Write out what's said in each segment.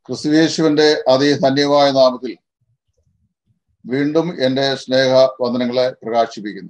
ക്രിസ്തുവേശുവിന്റെ അതിധന്യമായ നാമത്തിൽ വീണ്ടും എൻ്റെ സ്നേഹ വന്ദനങ്ങളെ പ്രകാശിപ്പിക്കുന്നു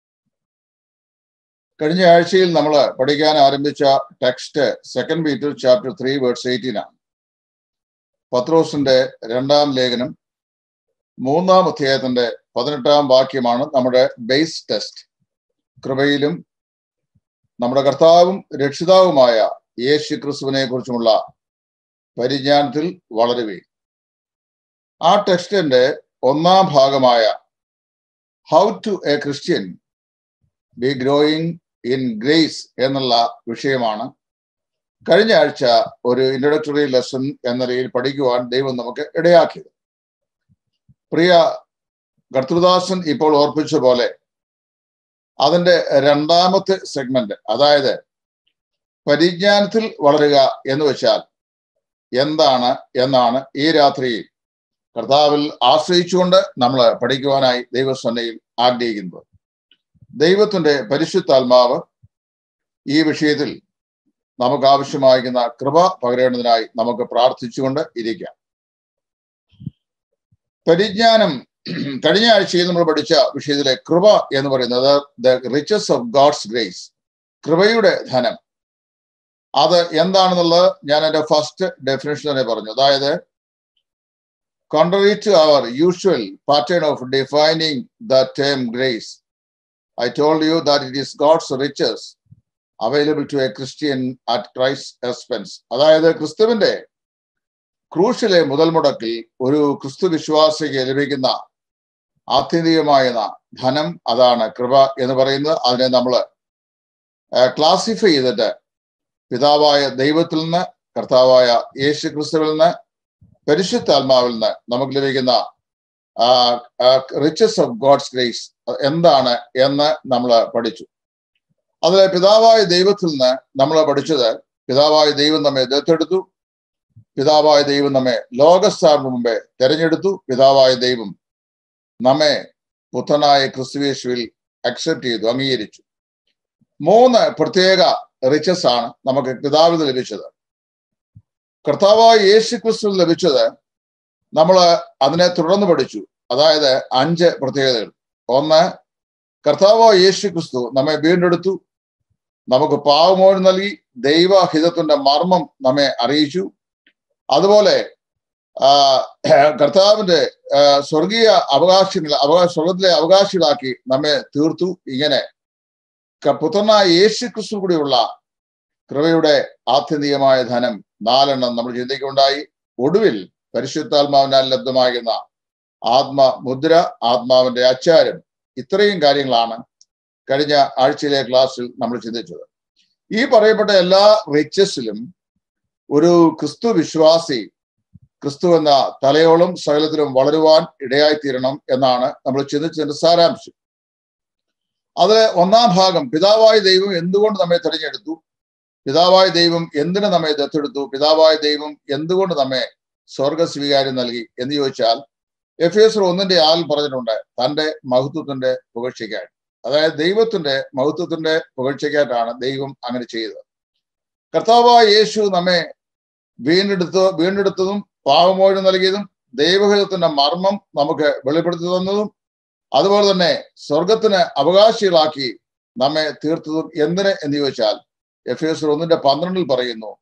കഴിഞ്ഞ ആഴ്ചയിൽ നമ്മൾ പഠിക്കാൻ ആരംഭിച്ച text second Peter chapter three words eighteen ആണ് പത്രോസിന്റെ രണ്ടാം ലേഖനം മൂന്നാം അധ്യായത്തിന്റെ പതിനെട്ടാം വാക്യമാണ് നമ്മുടെ ബേസ് ടെസ്റ്റ് കൃപയിലും നമ്മുടെ കർത്താവും രക്ഷിതാവുമായ യേശു ക്രിസ്തുവിനെ കുറിച്ചുമുള്ള പരിജ്ഞാനത്തിൽ വളരുവേ ആ ടെക്സ്റ്റിന്റെ ഒന്നാം ഭാഗമായ how to a Christian be growing in grace എന്നുള്ള വിഷയമാണ് കഴിഞ്ഞ ആഴ്ച ഒരു ഇൻട്രൊഡക്ടറി ലെസൺ എന്ന നിലയിൽ പഠിക്കുവാൻ ദൈവം നമുക്ക് ഇടയാക്കിയത് പ്രിയ കർത്തൃദാസൻ ഇപ്പോൾ ഓർപ്പിച്ച പോലെ അതിന്റെ രണ്ടാമത്തെ സെഗ്മെന്റ് അതായത് പരിജ്ഞാനത്തിൽ വളരുക എന്ന് വെച്ചാൽ എന്താണ് എന്നാണ് ഈ രാത്രിയിൽ കർത്താവിൽ ആശ്രയിച്ചുകൊണ്ട് നമ്മൾ പഠിക്കുവാനായി ദൈവസന്നയിൽ ആഗ്രഹിക്കുന്നത് ദൈവത്തിന്റെ പരിശുദ്ധാത്മാവ് ഈ വിഷയത്തിൽ നമുക്ക് ആവശ്യമായിരിക്കുന്ന കൃപ പകരേണ്ടതിനായി നമുക്ക് പ്രാർത്ഥിച്ചുകൊണ്ട് ഇരിക്കാം പരിജ്ഞാനം കഴിഞ്ഞ ആഴ്ചയിൽ നമ്മൾ പഠിച്ച വിഷയത്തിലെ കൃപ എന്ന് പറയുന്നത് the riches of God's grace കൃപയുടെ ധനം അത് എന്താണെന്നുള്ളത് ഞാൻ എൻ്റെ ഫസ്റ്റ് ഡെഫിനേഷൻ തന്നെ പറഞ്ഞു അതായത് contrary to our usual pattern of defining the term grace I told you that it is God's riches available to a Christian at Christ expense അതായത് ക്രിസ്തുവിന്റെ ക്രൂശിലെ മുതൽ മുടക്കിൽ ഒരു ക്രിസ്തു വിശ്വാസിക്ക് ലഭിക്കുന്ന ആത്യന്തികമായ ധനം അതാണ് കൃപ എന്ന് പറയുന്നത് അതിനെ നമ്മൾ ക്ലാസിഫൈ ചെയ്തിട്ട് പിതാവായ ദൈവത്തിൽ നിന്ന് കർത്താവായ യേശു ക്രിസ്തുവിൽ നിന്ന് പരിശുദ്ധാത്മാവിൽ നിന്ന് നമുക്ക് ലഭിക്കുന്ന റിച്ചസ് ഓഫ് ഗോഡ്സ് ഗ്രേസ് എന്താണ് എന്ന് നമ്മൾ പഠിച്ചു അതിൽ പിതാവായ ദൈവത്തിൽ നിന്ന് നമ്മൾ പഠിച്ചത് പിതാവായ ദൈവം നമ്മെ ദത്തെടുത്തു പിതാവായ ദൈവം നമ്മെ ലോകസ്ഥാറിന് മുമ്പേ തെരഞ്ഞെടുത്തു പിതാവായ ദൈവം നമ്മെ പുത്രനായ ക്രിസ്തുവേശുവിൽ അക്സെപ്റ്റ് ചെയ്തു അംഗീകരിച്ചു മൂന്ന് പ്രത്യേക റിച്ചസ് ആണ് നമുക്ക് പിതാവിൽ നിന്ന് ലഭിച്ചത് കർത്താവായ യേശു ക്രിസ്തുവിൽ ലഭിച്ചത് നമ്മൾ അതിനെ തുടർന്ന് പഠിച്ചു അതായത് അഞ്ച് പ്രത്യേകതകൾ ഒന്ന് കർത്താവായ യേശു ക്രിസ്തു നമ്മെ വീണ്ടെടുത്തു നമുക്ക് പാവമോഴ് നൽകി ദൈവഹിതത്തിന്റെ മർമ്മം നമ്മെ അറിയിച്ചു അതുപോലെ കർത്താവിന്റെ സ്വർഗീയ അവകാശങ്ങൾ അവകാശ സ്വർഗത്തിലെ അവകാശികളാക്കി നമ്മെ തീർത്തു ഇങ്ങനെ പുത്രനായ യേശു ക്രിസ്തു കൂടിയുള്ള കൃപയുടെ ആത്യന്തികമായ ധനം നാലെണ്ണം നമ്മൾ ചിന്തിക്കുണ്ടായി ഒടുവിൽ പരിശുദ്ധാത്മാവിനാൽ ലബ്ധമാകുന്ന ആത്മമുദ്ര ആത്മാവിന്റെ അച്ചാരം ഇത്രയും കാര്യങ്ങളാണ് കഴിഞ്ഞ ആഴ്ചയിലെ ക്ലാസ്സിൽ നമ്മൾ ചിന്തിച്ചത് ഈ പറയപ്പെട്ട എല്ലാ റിച്ചസിലും ഒരു ക്രിസ്തു വിശ്വാസി ക്രിസ്തു എന്ന തലയോളം സകലത്തിലും വളരുവാൻ ഇടയായിത്തീരണം എന്നാണ് നമ്മൾ ചിന്തിച്ചതിന്റെ സാരാംശം അതിൽ ഒന്നാം ഭാഗം പിതാവായ ദൈവം എന്തുകൊണ്ട് നമ്മെ തിരഞ്ഞെടുത്തു പിതാവായ ദൈവം എന്തിനു നമ്മെ ദത്തെടുത്തു പിതാവായ ദൈവം എന്തുകൊണ്ട് നമ്മെ സ്വർഗ സ്വീകാര്യം നൽകി എന്ന് ചോദിച്ചാൽ എഫ് എസ് ഒന്നിന്റെ ആൾ പറഞ്ഞിട്ടുണ്ട് തന്റെ മഹത്വത്തിന്റെ പുകഴ്ചയ്ക്കായിട്ട് അതായത് ദൈവത്തിന്റെ മഹത്വത്തിന്റെ പുകഴ്ചയ്ക്കായിട്ടാണ് ദൈവം അങ്ങനെ ചെയ്തത് കർത്താവായ യേശു നമ്മെ വീണ്ടെടുത്ത് വീണ്ടെടുത്തതും പാവമോഴ് നൽകിയതും ദൈവഹിതത്തിന്റെ മർമ്മം നമുക്ക് വെളിപ്പെടുത്തി തന്നതും അതുപോലെ തന്നെ സ്വർഗത്തിന് അവകാശികളാക്കി നമ്മെ തീർത്തതും എന്തിന് എന്ന് ചോദിച്ചാൽ എഫ് എസ് ഒന്നിന്റെ പന്ത്രണ്ടിൽ പറയുന്നു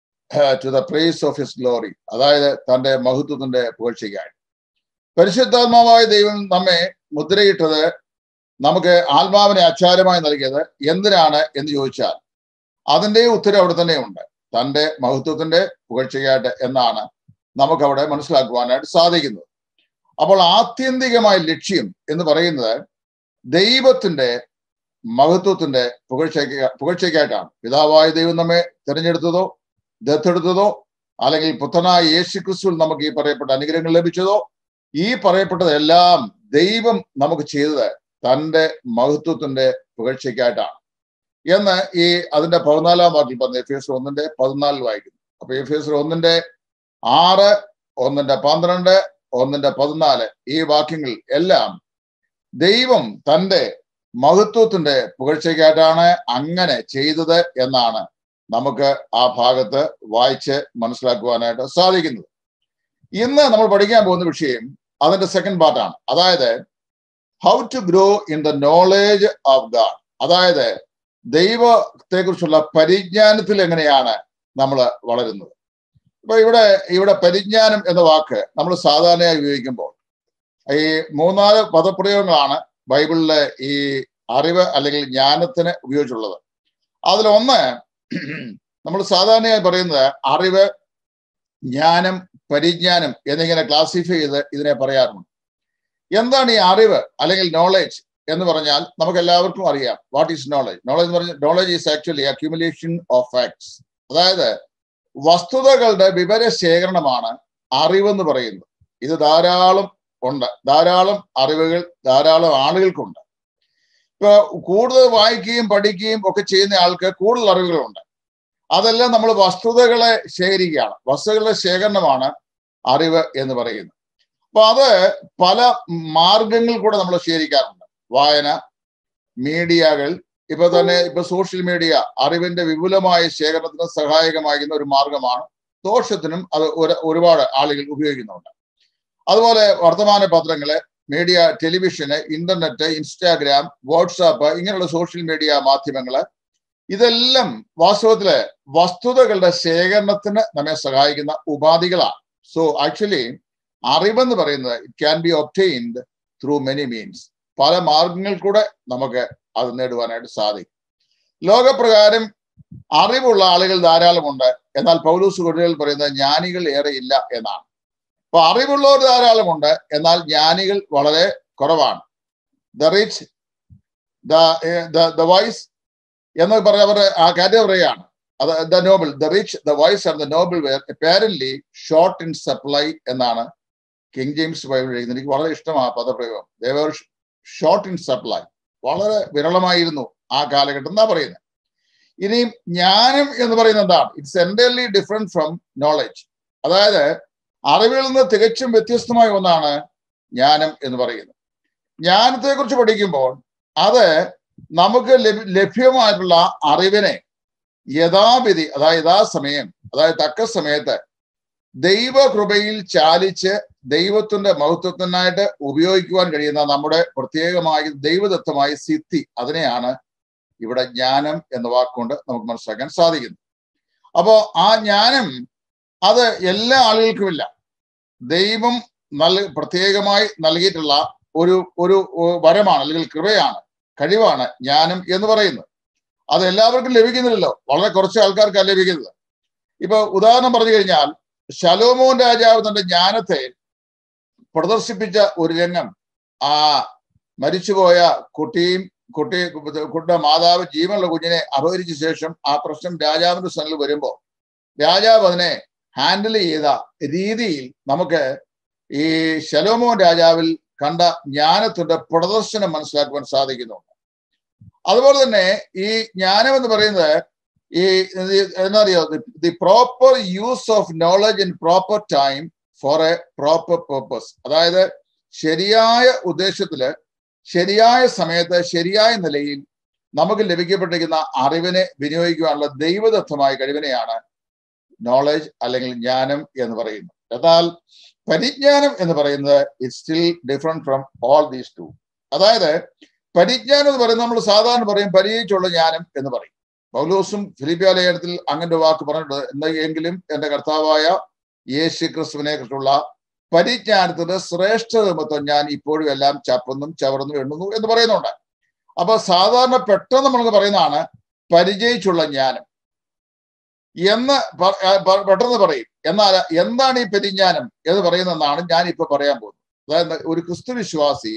to the praise of his glory അതായത് തന്റെ മഹത്വത്തിന്റെ പുകഴ്ചയ്ക്കായി പരിശുദ്ധാത്മാവായ ദൈവം നമ്മെ മുദ്രയിട്ടത് നമുക്ക് ആത്മാവിനെ അച്ചാരമായി നൽകിയത് എന്തിനാണ് എന്ന് ചോദിച്ചാൽ അതിന്റെ ഉത്തരം അവിടെ തന്നെ ഉണ്ട് തന്റെ മഹത്വത്തിന്റെ പുകഴ്ചയായിട്ട് എന്നാണ് നമുക്ക് അവിടെ മനസ്സിലാക്കുവാനായിട്ട് സാധിക്കുന്നത് അപ്പോൾ ആത്യന്തികമായ ലക്ഷ്യം എന്ന് പറയുന്നത് ദൈവത്തിന്റെ മഹത്വത്തിന്റെ പുകഴ്ചയ്ക്ക് പുകഴ്ചയ്ക്കായിട്ടാണ് പിതാവായ ദൈവം നമ്മെ തിരഞ്ഞെടുത്തതോ ദത്തെടുത്തതോ അല്ലെങ്കിൽ പുത്രനായ യേശു ക്രിസ്തുവിൽ നമുക്ക് ഈ പറയപ്പെട്ട അനുഗ്രഹങ്ങൾ ലഭിച്ചതോ ഈ പറയപ്പെട്ടതെല്ലാം ദൈവം നമുക്ക് ചെയ്തത് തന്റെ മഹത്വത്തിന്റെ പുകഴ്ചയ്ക്കായിട്ടാണ് എന്ന് ഈ അതിന്റെ പതിനാലാം വാക്കിൽ പറഞ്ഞ എഫ് എസ് ഒന്നിന്റെ പതിനാലിൽ വായിക്കുന്നു അപ്പൊ എഫ് എസ് ഒന്നിന്റെ ആറ് ഒന്നിന്റെ പന്ത്രണ്ട് ഒന്നിന്റെ പതിനാല് ഈ വാക്യങ്ങൾ എല്ലാം ദൈവം തന്റെ മഹത്വത്തിന്റെ പുകഴ്ചയ്ക്കായിട്ടാണ് അങ്ങനെ ചെയ്തത് എന്നാണ് നമുക്ക് ആ ഭാഗത്ത് വായിച്ച് മനസ്സിലാക്കുവാനായിട്ട് സാധിക്കുന്നത് ഇന്ന് നമ്മൾ പഠിക്കാൻ പോകുന്ന വിഷയം അതിന്റെ സെക്കൻഡ് പാർട്ടാണ് അതായത് how to grow in the knowledge of God അതായത് ദൈവത്തെക്കുറിച്ചുള്ള പരിജ്ഞാനത്തിൽ എങ്ങനെയാണ് നമ്മൾ വളരുന്നത് ഇപ്പൊ ഇവിടെ ഇവിടെ പരിജ്ഞാനം എന്ന വാക്ക് നമ്മൾ സാധാരണയായി ഉപയോഗിക്കുമ്പോൾ ഈ മൂന്നാല് പദപ്രയോഗങ്ങളാണ് ബൈബിളിലെ ഈ അറിവ് അല്ലെങ്കിൽ ജ്ഞാനത്തിന് ഉപയോഗിച്ചുള്ളത് അതിലൊന്ന് നമ്മൾ സാധാരണയായി പറയുന്നത് അറിവ് ജ്ഞാനം പരിജ്ഞാനം എന്നിങ്ങനെ ക്ലാസിഫൈ ചെയ്ത് ഇതിനെ പറയാറുണ്ട് എന്താണ് ഈ അറിവ് അല്ലെങ്കിൽ നോളേജ് എന്ന് പറഞ്ഞാൽ നമുക്ക് എല്ലാവർക്കും അറിയാം വാട്ട് ഈസ് നോളേജ് നോളേജ് എന്ന് പറഞ്ഞാൽ knowledge is actually accumulation of facts അതായത് വസ്തുതകളുടെ വിവര ശേഖരണമാണ് അറിവെന്ന് പറയുന്നത് ഇത് ധാരാളം ഉണ്ട് ധാരാളം അറിവുകൾ ധാരാളം ആളുകൾക്കുണ്ട് ഇപ്പൊ കൂടുതൽ വായിക്കുകയും പഠിക്കുകയും ഒക്കെ ചെയ്യുന്ന ആൾക്ക് കൂടുതൽ അറിവുകളുണ്ട് അതെല്ലാം നമ്മൾ വസ്തുതകളെ ശേഖരിക്കുകയാണ് വസ്തുക്കളുടെ ശേഖരണമാണ് അറിവ് എന്ന് പറയുന്നത് അപ്പൊ അത് പല മാർഗങ്ങൾ കൂടെ നമ്മൾ ശേഖരിക്കാറുണ്ട് വായന മീഡിയകൾ ഇപ്പൊ തന്നെ ഇപ്പൊ സോഷ്യൽ മീഡിയ അറിവിന്റെ വിപുലമായ ശേഖരണത്തിന് സഹായകമാകുന്ന ഒരു മാർഗമാണ് ദോഷത്തിനും അത് ഒരുപാട് ആളുകൾ ഉപയോഗിക്കുന്നുണ്ട് അതുപോലെ വർത്തമാന പത്രങ്ങള് media television internet Instagram WhatsApp ഇങ്ങനെയുള്ള സോഷ്യൽ മീഡിയ മാധ്യമങ്ങള് ഇതെല്ലാം വാസ്തവത്തില് വസ്തുതകളുടെ ശേഖരണത്തിന് നമ്മെ സഹായിക്കുന്ന ഉപാധികളാണ് സോ ആക്ച്വലി അറിവെന്ന് പറയുന്നത് it can be obtained through many means പല മാർഗങ്ങൾ കൂടെ നമുക്ക് അത് നേടുവാനായിട്ട് സാധിക്കും ലോകപ്രകാരം അറിവുള്ള ആളുകൾ ധാരാളമുണ്ട് എന്നാൽ പൗലൂസ് കൊടികൾ പറയുന്നത് ജ്ഞാനികൾ ഏറെ ഇല്ല എന്നാണ് അപ്പൊ അറിവുള്ളവർ ധാരാളമുണ്ട് എന്നാൽ ജ്ഞാനികൾ വളരെ കുറവാണ് ദ റിച്ച് ദ വൈസ് എന്ന് പറഞ്ഞ അവർ ആ കാറ്റഗറിയാണ് അത് the noble the rich the wise and the noble were apparently short in supply എന്നാണ് കിങ് ജെയിംസ് ബൈബിൾ എഴുതുന്നത് എനിക്ക് വളരെ ഇഷ്ടമാണ് പദപ്രയോഗം ദേവർ ഷോർട്ട് ഇൻ സപ്ലൈ വളരെ വിരളമായിരുന്നു ആ കാലഘട്ടം എന്നാ പറയുന്നത് ഇനിയും ജ്ഞാനം എന്ന് പറയുന്നത് എന്താണ് it's entirely different from knowledge അതായത് അറിവിൽ നിന്ന് തികച്ചും വ്യത്യസ്തമായ ഒന്നാണ് ജ്ഞാനം എന്ന് പറയുന്നത് ജ്ഞാനത്തെ കുറിച്ച് പഠിക്കുമ്പോൾ അത് നമുക്ക് ലഭ്യമായിട്ടുള്ള അറിവിനെ യഥാവിധി അതായത് യഥാസമയം അതായത് തക്ക സമയത്ത് ദൈവകൃപയിൽ ചാലിച്ച് ദൈവത്തിന്റെ മഹത്വത്തിനായിട്ട് ഉപയോഗിക്കുവാൻ കഴിയുന്ന നമ്മുടെ പ്രത്യേകമായ ദൈവദത്തമായ സിദ്ധി അതിനെയാണ് ഇവിടെ ജ്ഞാനം എന്ന വാക്കുകൊണ്ട് നമുക്ക് മനസ്സിലാക്കാൻ സാധിക്കുന്നത് അപ്പോ ആ ജ്ഞാനം അത് എല്ലാ ആളുകൾക്കുമില്ല ദൈവം നൽ പ്രത്യേകമായി നൽകിയിട്ടുള്ള ഒരു ഒരു വരമാണ് അല്ലെങ്കിൽ കൃപയാണ് കഴിവാണ് ജ്ഞാനം എന്ന് പറയുന്നത് അത് എല്ലാവർക്കും ലഭിക്കുന്നില്ലല്ലോ വളരെ കുറച്ച് ആൾക്കാർക്കാണ് ലഭിക്കുന്നത് ഇപ്പൊ ഉദാഹരണം പറഞ്ഞു കഴിഞ്ഞാൽ ശലോമോൻ രാജാവ് തന്റെ ജ്ഞാനത്തെ പ്രദർശിപ്പിച്ച ഒരു രംഗം ആ മരിച്ചുപോയ കുട്ടിയും കുട്ടി കുട്ടിയുടെ മാതാവ് ജീവനുള്ള കുഞ്ഞിനെ അപഹരിച്ച ശേഷം ആ പ്രശ്നം രാജാവിന്റെ സ്ഥലത്ത് വരുമ്പോൾ രാജാവ് അതിനെ ഹാൻഡിൽ ചെയ്ത രീതിയിൽ നമുക്ക് ഈ ശലോമോൻ രാജാവിൽ കണ്ട ജ്ഞാനത്തിന്റെ പ്രദർശനം മനസ്സിലാക്കുവാൻ സാധിക്കുന്നുണ്ട് അതുപോലെ തന്നെ ഈ ജ്ഞാനം എന്ന് പറയുന്നത് ഈ എന്താ അറിയോ the proper use of knowledge in proper time for a proper purpose അതായത് ശരിയായ ഉദ്ദേശത്തില് ശരിയായ സമയത്ത് ശരിയായ നിലയിൽ നമുക്ക് ലഭിക്കപ്പെട്ടിരിക്കുന്ന അറിവിനെ വിനിയോഗിക്കുവാനുള്ള ദൈവദത്തമായ കഴിവിനെയാണ് നോളജ് അല്ലെങ്കിൽ ജ്ഞാനം എന്ന് പറയുന്നത് എന്നാൽ പരിജ്ഞാനം എന്ന് പറയുന്നത് it still different from all these two അതായത് പരിജ്ഞാനം എന്ന് പറയുന്നത് നമ്മൾ സാധാരണ പറയും പരിചയിച്ചുള്ള ജ്ഞാനം എന്ന് പറയും പൗലോസും ഫിലിപ്പിയ ലേഖനത്തിൽ അങ്ങനെ വാക്ക് പറഞ്ഞിട്ടുണ്ട് എന്നെങ്കിലും എന്റെ കർത്താവായ യേശു ക്രിസ്തുവിനെ കുറിച്ചുള്ള പരിജ്ഞാനത്തിന്റെ ശ്രേഷ്ഠത നിമിത്തം ഞാൻ ഇപ്പോഴും എല്ലാം ചപ്പുന്നും ചവർന്നും എണ്ണുന്നു എന്ന് പറയുന്നുണ്ട് അപ്പൊ സാധാരണ പെട്ടെന്ന് നമ്മൾക്ക് പറയുന്നതാണ് പരിചയിച്ചുള്ള ജ്ഞാനം എന്ന് പെട്ടെന്ന് പറയും എന്നാൽ എന്താണ് ഈ പരിജ്ഞാനം എന്ന് പറയുന്നതെന്നാണ് ഞാൻ ഇപ്പൊ പറയാൻ പോകുന്നത് അതായത് ഒരു ക്രിസ്തു വിശ്വാസി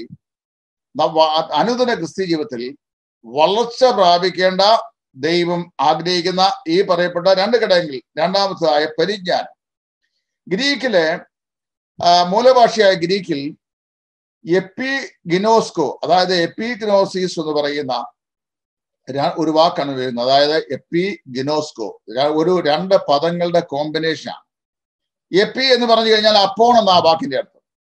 അനുദിന ക്രിസ്തു ജീവിതത്തിൽ വളർച്ച പ്രാപിക്കേണ്ട ദൈവം ആഗ്രഹിക്കുന്ന ഈ പറയപ്പെട്ട രണ്ട് ഘടകങ്ങളിൽ രണ്ടാമത്തതായ പരിജ്ഞാനം ഗ്രീക്കിലെ മൂലഭാഷയായ ഗ്രീക്കിൽ എപ്പി ഗിനോസ്കോ അതായത് എപ്പി ഗിനോസിസ് എന്ന് പറയുന്ന ഒരു വാക്കാണ് വരുന്നത് അതായത് എപ്പി ഗിനോസ്കോ ഒരു രണ്ട് പദങ്ങളുടെ കോമ്പിനേഷനാണ് എപ്പി എന്ന് പറഞ്ഞു കഴിഞ്ഞാൽ അപ്പോൺ എന്ന ആ വാക്കിന്റെ അർത്ഥം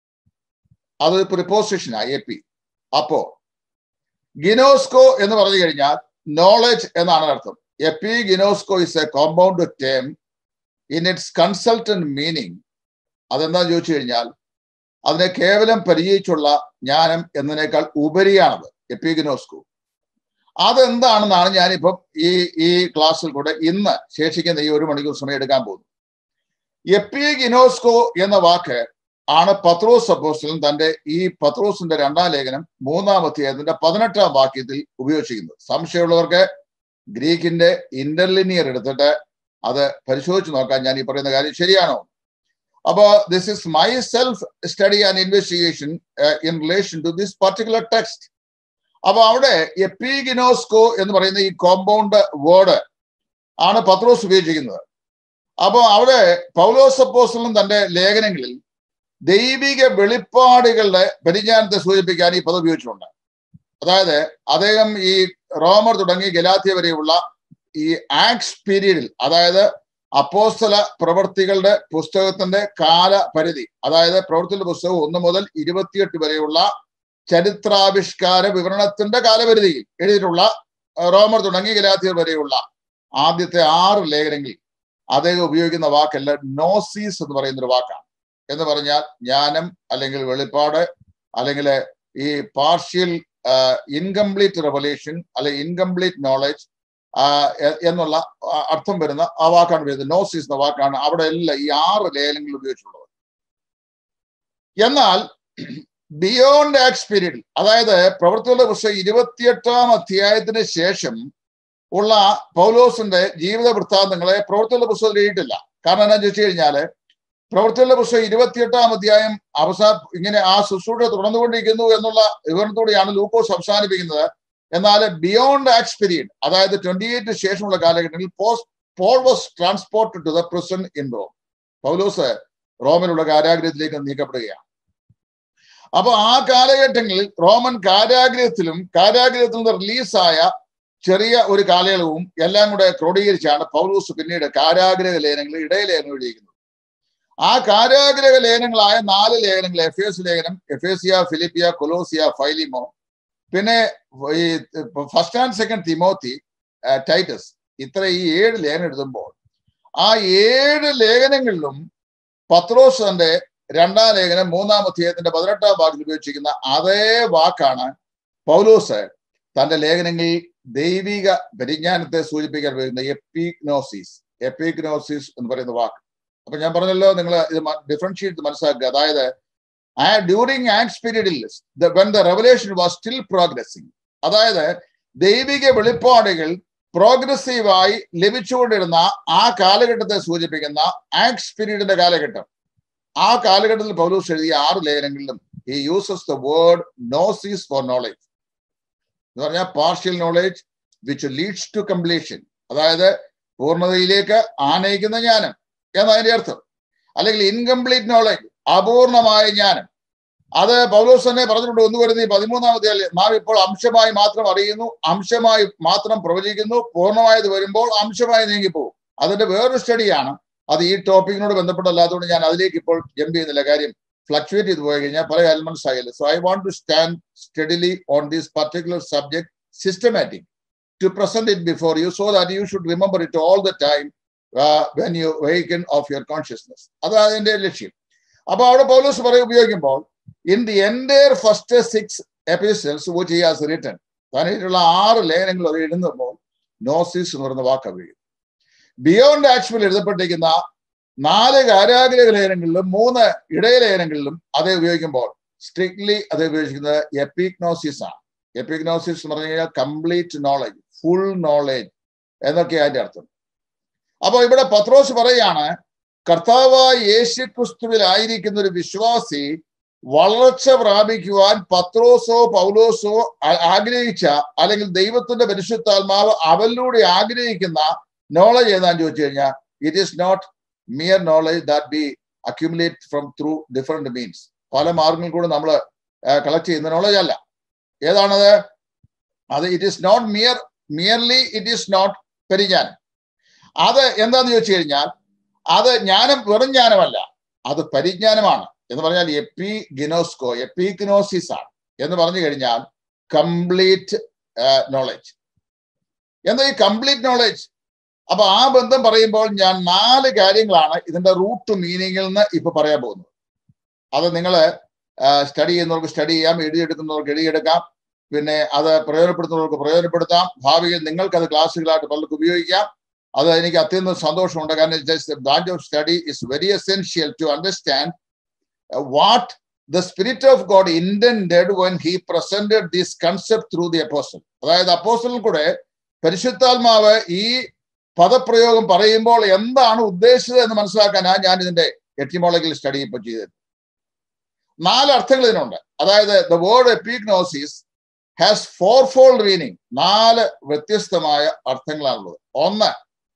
അത് പ്രിപ്പോസിഷനാ എപ്പി അപ്പോ ഗിനോസ്കോ എന്ന് പറഞ്ഞു കഴിഞ്ഞാൽ നോളജ് എന്നാണ് അർത്ഥം എപ്പി ഗിനോസ്കോ is a compound term in its consultant meaning അതെന്താന്ന് ചോദിച്ചു കഴിഞ്ഞാൽ അതിനെ കേവലം പരിചയിച്ചുള്ള ജ്ഞാനം എന്നതിനേക്കാൾ ഉപരിയാണത് എപ്പിഗനോസ്കു അതെന്താണെന്നാണ് ഞാനിപ്പം ഈ ഈ ക്ലാസ്സിൽ കൂടെ ഇന്ന് ശേഷിക്കുന്ന ഈ ഒരു മണിക്കൂർ സമയം എടുക്കാൻ പോകുന്നത് എപ്പിഗിനോസ്കോ എന്ന വാക്ക് ആണ് പത്രോസ് അപ്പോസ്റ്റലൻ തന്റെ ഈ പത്രോസിന്റെ രണ്ടാം ലേഖനം മൂന്നാമത്തെ അതിന്റെ പതിനെട്ടാം വാക്യത്തിൽ ഉപയോഗിച്ചിരിക്കുന്നത് സംശയമുള്ളവർക്ക് ഗ്രീക്കിന്റെ ഇന്റർലിനിയർ എടുത്തിട്ട് അത് പരിശോധിച്ച് നോക്കാൻ ഞാൻ ഈ പറയുന്ന കാര്യം ശരിയാണോ അപ്പോ this is my self study and investigation in relation to this particular text അപ്പൊ അവിടെ എപ്പിഗിനോസ്കോ എന്ന് പറയുന്ന ഈ കോമ്പൗണ്ട് വേർഡ് ആണ് പത്രോസ് ഉപയോഗിച്ചിരിക്കുന്നത് അപ്പൊ അവിടെ പൗലോസപ്പോസലും തന്റെ ലേഖനങ്ങളിൽ ദൈവിക വെളിപ്പാടുകളുടെ പരിജ്ഞാനത്തെ സൂചിപ്പിക്കാൻ ഈ പദം ഉപയോഗിച്ചിട്ടുണ്ട് അതായത് അദ്ദേഹം ഈ റോമർ തുടങ്ങി ഗലാത്തിയ വരെയുള്ള ഈ ആക്സ് പീരീഡിൽ അതായത് അപ്പോസ്തല പ്രവർത്തികളുടെ പുസ്തകത്തിന്റെ കാലപരിധി അതായത് പ്രവർത്തികളുടെ പുസ്തകം ഒന്ന് മുതൽ ഇരുപത്തിയെട്ട് വരെയുള്ള ചരിത്രാവിഷ്കാര വിവരണത്തിന്റെ കാലപരിധിയിൽ എഴുതിയിട്ടുള്ള റോമർ തുടങ്ങി ഗലാത്തിയർ വരെയുള്ള ആദ്യത്തെ ആറ് ലേഖനങ്ങളിൽ അദ്ദേഹം ഉപയോഗിക്കുന്ന വാക്കല്ല നോസീസ് എന്ന് പറയുന്ന ഒരു വാക്കാണ് എന്ന് പറഞ്ഞാൽ ജ്ഞാനം അല്ലെങ്കിൽ വെളിപ്പാട് അല്ലെങ്കിൽ ഈ പാർഷ്യൽ ഇൻകംപ്ലീറ്റ് റെവലേഷൻ അല്ലെ ഇൻകംപ്ലീറ്റ് നോളജ് എന്നുള്ള അർത്ഥം വരുന്ന ആ വാക്കാണ് വരുന്നത് നോസിസ് എന്ന വാക്കാണ് അവിടെ എല്ലാം ഈ ആറ് ലേഖനങ്ങൾ ഉപയോഗിച്ചിട്ടുള്ളത് എന്നാൽ ബിയോണ്ട് ആക്സ് പീരീഡിൽ അതായത് പ്രവൃത്തികളുടെ പുസ്തകം ഇരുപത്തിയെട്ടാം അധ്യായത്തിന് ശേഷം ഉള്ള പൗലോസിന്റെ ജീവിത വൃത്താന്തങ്ങളെ പ്രവൃത്തികളുടെ പുസ്തകത്തിൽ എഴുതിയിട്ടില്ല കാരണം എന്താണെന്ന് ചോദിച്ചു കഴിഞ്ഞാല് പ്രവൃത്തികളുടെ പുസ്തകം ഇരുപത്തിയെട്ടാം അധ്യായം അവസാന ഇങ്ങനെ ആ ശുശ്രൂഷ തുടർന്നുകൊണ്ടിരിക്കുന്നു എന്നുള്ള വിവരണത്തോടെയാണ് ലൂക്കോസ് അവസാനിപ്പിക്കുന്നത് എന്നാൽ ബിയോണ്ട് ആക്സ് പീരീഡ് അതായത് ട്വന്റി എയ്റ്റ് ശേഷമുള്ള കാലഘട്ടങ്ങളിൽ post Paul was transported to the prison in Rome Paulose റോമിലുള്ള കാരാഗ്രഹത്തിലേക്ക് നീക്കപ്പെടുകയാണ് അപ്പൊ ആ കാലഘട്ടങ്ങളിൽ റോമൻ കാരാഗ്രഹത്തിലും കാരാഗ്രഹത്തിൽ നിന്ന് റിലീസായ ചെറിയ ഒരു കാലയളവും എല്ലാം കൂടെ ക്രോഡീകരിച്ചാണ് പൗലൂസ് പിന്നീട് കാരാഗ്രഹ ലേഖനങ്ങൾ ഇടയലേഖനം എഴുതിയിരിക്കുന്നത് ആ കാരാഗ്രഹ ലേഖനങ്ങളായ നാല് ലേഖനങ്ങൾ എഫ് എസ് ലേഖനം എഫേസിയ ഫിലിപ്പിയ കൊലോസിയ ഫൈലിമോ പിന്നെ ഈ first and second Timothy Titus ഇത്ര ഈ ഏഴ് ലേഖനം എഴുതുമ്പോൾ ആ ഏഴ് ലേഖനങ്ങളിലും പത്രോസ് തന്റെ രണ്ടാം ലേഖനം മൂന്നാം അധ്യായത്തിന്റെ പതിനെട്ടാം ഭാഗത്തിൽ ഉപയോഗിച്ചിരിക്കുന്ന അതേ വാക്കാണ് പൗലോസ് തന്റെ ലേഖനങ്ങളിൽ ദൈവിക പരിജ്ഞാനത്തെ സൂചിപ്പിക്കാൻ വരുന്ന എപ്പിഗ്നോസിസ് എപ്പിഗ്നോസിസ് എന്ന് പറയുന്ന വാക്ക് അപ്പൊ ഞാൻ പറഞ്ഞല്ലോ നിങ്ങൾ ഇത് ഡിഫറൻഷിയേറ്റ് മനസ്സിലാക്കുക അതായത് ഡ്യൂറിങ് ആക്സ് പീരീഡിൽ when the revelation was still progressing അതായത് ദൈവിക വെളിപ്പാടുകൾ പ്രോഗ്രസീവായി ലഭിച്ചുകൊണ്ടിരുന്ന ആ കാലഘട്ടത്തെ സൂചിപ്പിക്കുന്ന ആക്സ് പീരീഡിന്റെ കാലഘട്ടം ആ കാലഘട്ടത്തിൽ പൗലൂസ് എഴുതിയ ആറ് ലേഖനങ്ങളിലും ഈ uses the word gnosis for knowledge എന്ന് പറഞ്ഞാൽ partial knowledge which leads to completion അതായത് പൂർണ്ണതയിലേക്ക് ആനയിക്കുന്ന ജ്ഞാനം എന്നതിന്റെ അർത്ഥം അല്ലെങ്കിൽ ഇൻകംപ്ലീറ്റ് നോളജ് അപൂർണമായ ജ്ഞാനം അത് പൗലോസ് തന്നെ പറഞ്ഞിട്ടുണ്ട് ഒന്ന് വരുന്ന ഈ പതിമൂന്നാമത്തെ നാം ഇപ്പോൾ അംശമായി മാത്രം അറിയുന്നു അംശമായി മാത്രം പ്രവചിക്കുന്നു പൂർണ്ണമായത് വരുമ്പോൾ അംശമായി നീങ്ങിപ്പോകും അതിന്റെ വേറൊരു സ്റ്റഡിയാണ് അത് ഈ ടോപ്പിക്കിനോട് ബന്ധപ്പെട്ടല്ലാത്തതുകൊണ്ട് ഞാൻ അതിലേക്ക് ഇപ്പോൾ ജമ്പ് ചെയ്യുന്നില്ല കാര്യം ഫ്ലക്ച്വേറ്റ് ചെയ്ത് പോയി കഴിഞ്ഞാൽ പല എലമെന്റ്സ് ആയില്ല so I want to stand steadily on this particular subject systematic to present it before you so that you should remember it all the time when you vehicle of your consciousness അതാണ് അതിന്റെ ലക്ഷ്യം അപ്പൊ അവിടെ പൗലോസ് പറയും ഉപയോഗിക്കുമ്പോൾ in the entire first six episodes which he has written തനിട്ടുള്ള ആറ് ലേഖനങ്ങൾ അത് എഴുതുമ്പോൾ നോസിസ് എന്ന് പറയുന്ന വാക്ക് ഉപയോഗിക്കും ബിയോണ്ട് ആക്ച്വൽ എഴുതപ്പെട്ടിരിക്കുന്ന നാല് കാരാഗ്രഹ ലേഖനങ്ങളിലും മൂന്ന് ഇടയലേഖനങ്ങളിലും അത് ഉപയോഗിക്കുമ്പോൾ സ്ട്രിക്ട്ലി അത് ഉപയോഗിക്കുന്നത് എപ്പിഗ്നോസിസ് ആണ് എപ്പിഗ്നോസിസ് എന്ന് പറഞ്ഞു കഴിഞ്ഞാൽ കംപ്ലീറ്റ് നോളജ് ഫുൾ നോളജ് എന്നൊക്കെ അതിന്റെ അർത്ഥം അപ്പൊ ഇവിടെ പത്രോസ് പറയാണ് കർത്താവായ യേശു ക്രിസ്തുവിലായിരിക്കുന്ന ഒരു വിശ്വാസി വളർച്ച പ്രാപിക്കുവാൻ പത്രോസോ പൗലോസോ ആഗ്രഹിച്ച അല്ലെങ്കിൽ ദൈവത്തിന്റെ പരിശുദ്ധാത്മാവ് അവരിലൂടെ ആഗ്രഹിക്കുന്ന നോളജ് ഏതാന്ന് ചോദിച്ചു കഴിഞ്ഞാൽ it is not mere knowledge that be accumulate from through different means പല മാർഗങ്ങൾ കൂടെ നമ്മൾ കളക്ട് ചെയ്യുന്ന നോളജ് അല്ല ഏതാണത് അത് it is not mere merely it is not പരിജ്ഞാനം അത് എന്താന്ന് ചോദിച്ചു കഴിഞ്ഞാൽ അത് ജ്ഞാനം വെറും ജ്ഞാനമല്ല അത് പരിജ്ഞാനമാണ് എന്ന് പറഞ്ഞാൽ എപ്പി ഗിനോസ്കോ എപ്പിഗ്നോസിസ് ആണ് എന്ന് പറഞ്ഞു കഴിഞ്ഞാൽ കംപ്ലീറ്റ് നോളജ് എന്താ ഈ കംപ്ലീറ്റ് നോളജ് അപ്പൊ ആ ബന്ധം പറയുമ്പോൾ ഞാൻ നാല് കാര്യങ്ങളാണ് ഇതിന്റെ റൂട്ട് മീനിങ്ങിൽ നിന്ന് ഇപ്പൊ പറയാൻ പോകുന്നത് അത് നിങ്ങൾ സ്റ്റഡി ചെയ്യുന്നവർക്ക് സ്റ്റഡി ചെയ്യാം എഴുതിയെടുക്കുന്നവർക്ക് എഴുതിയെടുക്കാം പിന്നെ അത് പ്രയോജനപ്പെടുത്തുന്നവർക്ക് പ്രയോജനപ്പെടുത്താം ഭാവിയിൽ നിങ്ങൾക്ക് അത് ക്ലാസ്സുകളായിട്ട് പലർക്ക് ഉപയോഗിക്കാം അത് എനിക്ക് അത്യന്തം സന്തോഷമുണ്ട് കാരണം branch of study is very essential to understand what the spirit of God intended when he presented this concept through the apostle അതായത് അപ്പോസ്റ്റലിൽ കൂടെ പരിശുദ്ധാത്മാവ് ഈ പദപ്രയോഗം പറയുമ്പോൾ എന്താണ് ഉദ്ദേശിച്ചത് എന്ന് മനസ്സിലാക്കാനാണ് ഞാൻ ഇതിന്റെ എറ്റിമോളജിക്കൽ സ്റ്റഡി ഇപ്പൊ ചെയ്തത് നാല് അർത്ഥങ്ങൾ ഇതിനുണ്ട് അതായത് the word epignosis has four fold meaning നാല് വ്യത്യസ്തമായ അർത്ഥങ്ങളാണുള്ളത് ഒന്ന്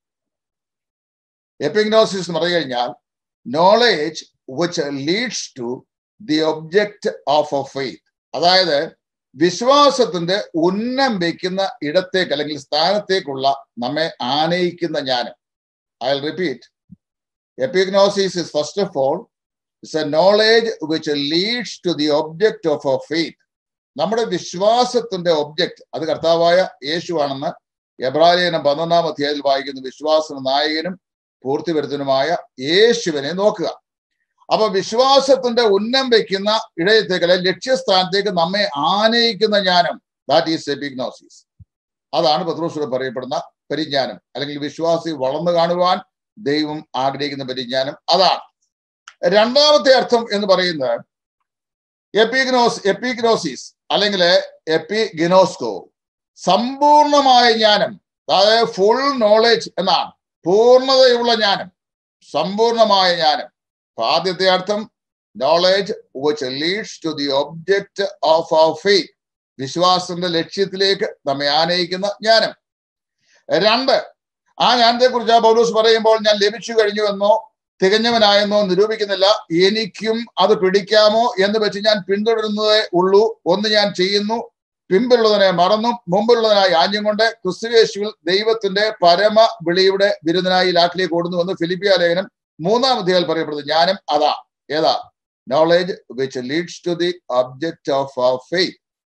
എപ്പിഗ്നോസിസ് എന്ന് പറഞ്ഞു കഴിഞ്ഞാൽ knowledge which leads to the object of a faith അതായത് വിശ്വാസത്തിന്റെ ഉന്നം വയ്ക്കുന്ന ഇടത്തേക്ക് അല്ലെങ്കിൽ സ്ഥാനത്തേക്കുള്ള നമ്മെ ആനയിക്കുന്ന ജ്ഞാനം I repeat epignosis is first of all it's a knowledge which leads to the object of a faith നമ്മുടെ വിശ്വാസത്തിന്റെ ഒബ്ജക്റ്റ് അത് കർത്താവായ യേശുവാണെന്ന് എബ്രാലേനം പന്ത്രണ്ടാം അധ്യായത്തിൽ വായിക്കുന്ന വിശ്വാസ നായകനും പൂർത്തി വരുത്തനുമായ യേശുവിനെ നോക്കുക അപ്പൊ വിശ്വാസത്തിന്റെ ഉന്നം വയ്ക്കുന്ന ഇടയത്തേക്ക് അല്ലെ ലക്ഷ്യസ്ഥാനത്തേക്ക് നമ്മെ ആനയിക്കുന്ന ജ്ഞാനം ദാറ്റ് ഈസ് എപ്പിഗ്നോസിസ് അതാണ് പത്രോസുടെ പറയപ്പെടുന്ന പരിജ്ഞാനം അല്ലെങ്കിൽ വിശ്വാസി വളർന്നു കാണുവാൻ ദൈവം ആഗ്രഹിക്കുന്ന പരിജ്ഞാനം അതാണ് രണ്ടാമത്തെ അർത്ഥം എന്ന് പറയുന്നത് എപ്പിഗ്നോസ് എപ്പിഗ്നോസിസ് അല്ലെങ്കിൽ എപ്പിഗിനോസ്കോ സമ്പൂർണമായ ജ്ഞാനം അതായത് ഫുൾ നോളേജ് എന്നാണ് പൂർണ്ണതയുള്ള ജ്ഞാനം സമ്പൂർണമായ ജ്ഞാനം ആദ്യത്തെ അർത്ഥം knowledge which leads to the object of our faith വിശ്വാസത്തിന്റെ ലക്ഷ്യത്തിലേക്ക് നമ്മെ ആനയിക്കുന്ന ജ്ഞാനം രണ്ട് ആ ജ്ഞാനത്തെ കുറിച്ച് പൗലൂസ് പറയുമ്പോൾ ഞാൻ ലഭിച്ചു കഴിഞ്ഞു എന്നോ തികഞ്ഞവനായെന്നോ നിരൂപിക്കുന്നില്ല എനിക്കും അത് പിടിക്കാമോ എന്ന് വെച്ച് ഞാൻ പിന്തുടരുന്നതേ ഉള്ളൂ ഒന്ന് ഞാൻ ചെയ്യുന്നു പിമ്പിലുള്ളതിനെ മറന്നും മുമ്പിലുള്ളതിനായി ആഞ്ഞും കൊണ്ട് ക്രിസ്തുവേശുവിൽ ദൈവത്തിന്റെ പരമ വിളിയുടെ വിരുദ്ധനായി ലാക്കിലേക്ക് ഓടുന്നു എന്ന് ഫിലിപ്പിയ ലേഖനം മൂന്നാം അധ്യായം പറയപ്പെടുന്നത് ജ്ഞാനം അതാ ഏതാ knowledge which leads to the object of our faith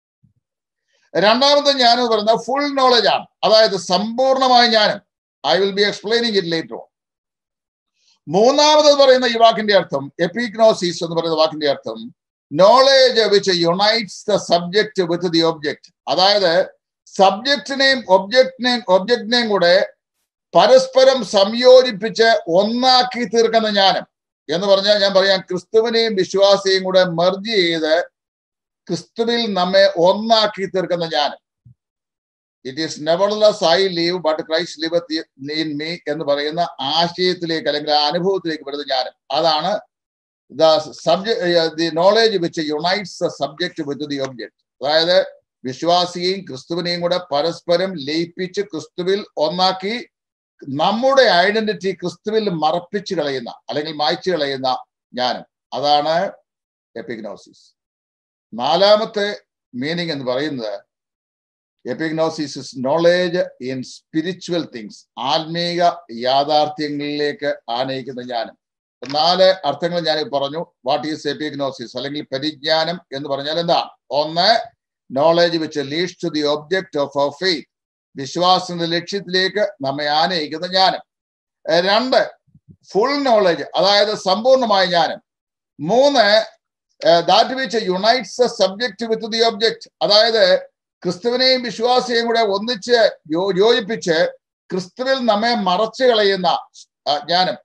രണ്ടാമത്തെ ജ്ഞാനം എന്ന് പറയുന്നത് ഫുൾ നോളജ് ആണ് അതായത് സമ്പൂർണമായ ജ്ഞാനം I will be explaining it later on മൂന്നാമത് പറയുന്ന ഈ വാക്കിന്റെ അർത്ഥം എപ്പിഗ്നോസിസ് എന്ന് പറയുന്ന വാക്കിന്റെ അർത്ഥം knowledge which unites the subject with the object അതായത് സബ്ജക്റ്റിനെയും ഒബ്ജക്റ്റിനെയും ഒബ്ജക്റ്റിനെയും കൂടെ പരസ്പരം സംയോജിപ്പിച്ച് ഒന്നാക്കി തീർക്കുന്ന ജ്ഞാനം എന്ന് പറഞ്ഞാൽ ഞാൻ പറയാം ക്രിസ്തുവിനെയും വിശ്വാസിയെയും കൂടെ മെർജ് ചെയ്ത് ക്രിസ്തുവിൽ നമ്മെ ഒന്നാക്കി തീർക്കുന്ന ജ്ഞാനം it is nevertheless I live but Christ live in me എന്ന് പറയുന്ന ആശയത്തിലേക്ക് അല്ലെങ്കിൽ ആ അനുഭവത്തിലേക്ക് വരുന്ന ജ്ഞാനം അതാണ് the subject the knowledge which unites the subject with the object അതായത് വിശ്വാസിയെയും ക്രിസ്തുവിനെയും കൂടെ പരസ്പരം ലയിപ്പിച്ച് ക്രിസ്തുവിൽ ഒന്നാക്കി നമ്മുടെ ഐഡന്റിറ്റി ക്രിസ്തുവിൽ മറപ്പിച്ച് കളയുന്ന അല്ലെങ്കിൽ മായ്ച്ചു കളയുന്ന ജ്ഞാനം അതാണ് എപ്പിഗ്നോസിസ് നാലാമത്തെ മീനിങ് എന്ന് പറയുന്നത് epignosis is knowledge in spiritual things ആത്മീക യാഥാർത്ഥ്യങ്ങളിലേക്ക് ആനയിക്കുന്ന ജ്ഞാനം നാല് അർത്ഥങ്ങൾ ഞാൻ പറഞ്ഞു വാട്ട് ഈസ് എപ്പിഗ്നോസിസ് അല്ലെങ്കിൽ പരിജ്ഞാനം എന്ന് പറഞ്ഞാൽ എന്താണ് ഒന്ന് knowledge which leads to the object of our faith വിശ്വാസത്തിന്റെ ലക്ഷ്യത്തിലേക്ക് നമ്മെ ആനയിക്കുന്ന ജ്ഞാനം രണ്ട് ഫുൾ നോളേജ് അതായത് സമ്പൂർണമായ ജ്ഞാനം മൂന്ന് that which unites the subject with the object അതായത് ക്രിസ്തുവിനെയും വിശ്വാസിയെയും കൂടെ ഒന്നിച്ച് യോജിപ്പിച്ച് ക്രിസ്തുവിൽ നമ്മെ മറച്ചു കളയുന്ന ജ്ഞാനം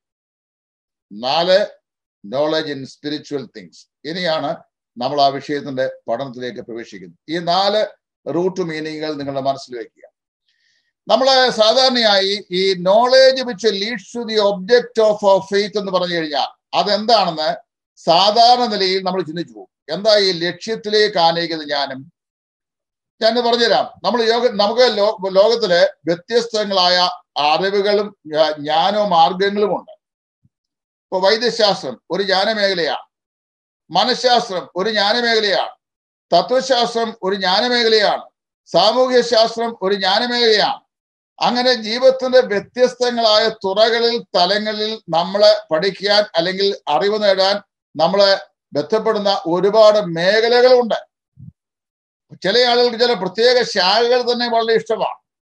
നാല് നോളജ് ഇൻ സ്പിരിച്വൽ തിങ്സ് ഇനിയാണ് നമ്മൾ ആ വിഷയത്തിന്റെ പഠനത്തിലേക്ക് പ്രവേശിക്കുന്നത് ഈ നാല് റൂട്ട് മീനിങ്ങുകൾ നിങ്ങളുടെ മനസ്സിൽ വെക്കുക നമ്മൾ സാധാരണയായി ഈ knowledge which leads to the object of of faith എന്ന് പറഞ്ഞു കഴിഞ്ഞാൽ അതെന്താണെന്ന് സാധാരണ നിലയിൽ നമ്മൾ ചിന്തിച്ചു പോകും എന്താ ഈ ലക്ഷ്യത്തിലേക്ക് ആനയിക്കുന്ന ജ്ഞാനം ഞാൻ പറഞ്ഞുതരാം നമ്മൾ യോഗ നമുക്ക് ലോ ലോകത്തില് വ്യത്യസ്തങ്ങളായ അറിവുകളും ജ്ഞാനോ മാർഗങ്ങളും ഉണ്ട് ഇപ്പൊ വൈദ്യശാസ്ത്രം ഒരു ജ്ഞാനമേഖലയാണ് മനഃശാസ്ത്രം ഒരു ജ്ഞാനമേഖലയാണ് തത്വശാസ്ത്രം ഒരു ജ്ഞാനമേഖലയാണ് സാമൂഹ്യ ശാസ്ത്രം ഒരു ജ്ഞാനമേഖലയാണ് അങ്ങനെ ജീവിതത്തിന്റെ വ്യത്യസ്തങ്ങളായ തുറകളിൽ തലങ്ങളിൽ നമ്മളെ പഠിക്കാൻ അല്ലെങ്കിൽ അറിവ് നേടാൻ നമ്മളെ ബന്ധപ്പെടുന്ന ഒരുപാട് മേഖലകളുണ്ട് ചില ആളുകൾക്ക് ചില പ്രത്യേക ശാഖകൾ തന്നെ വളരെ ഇഷ്ടമാണ്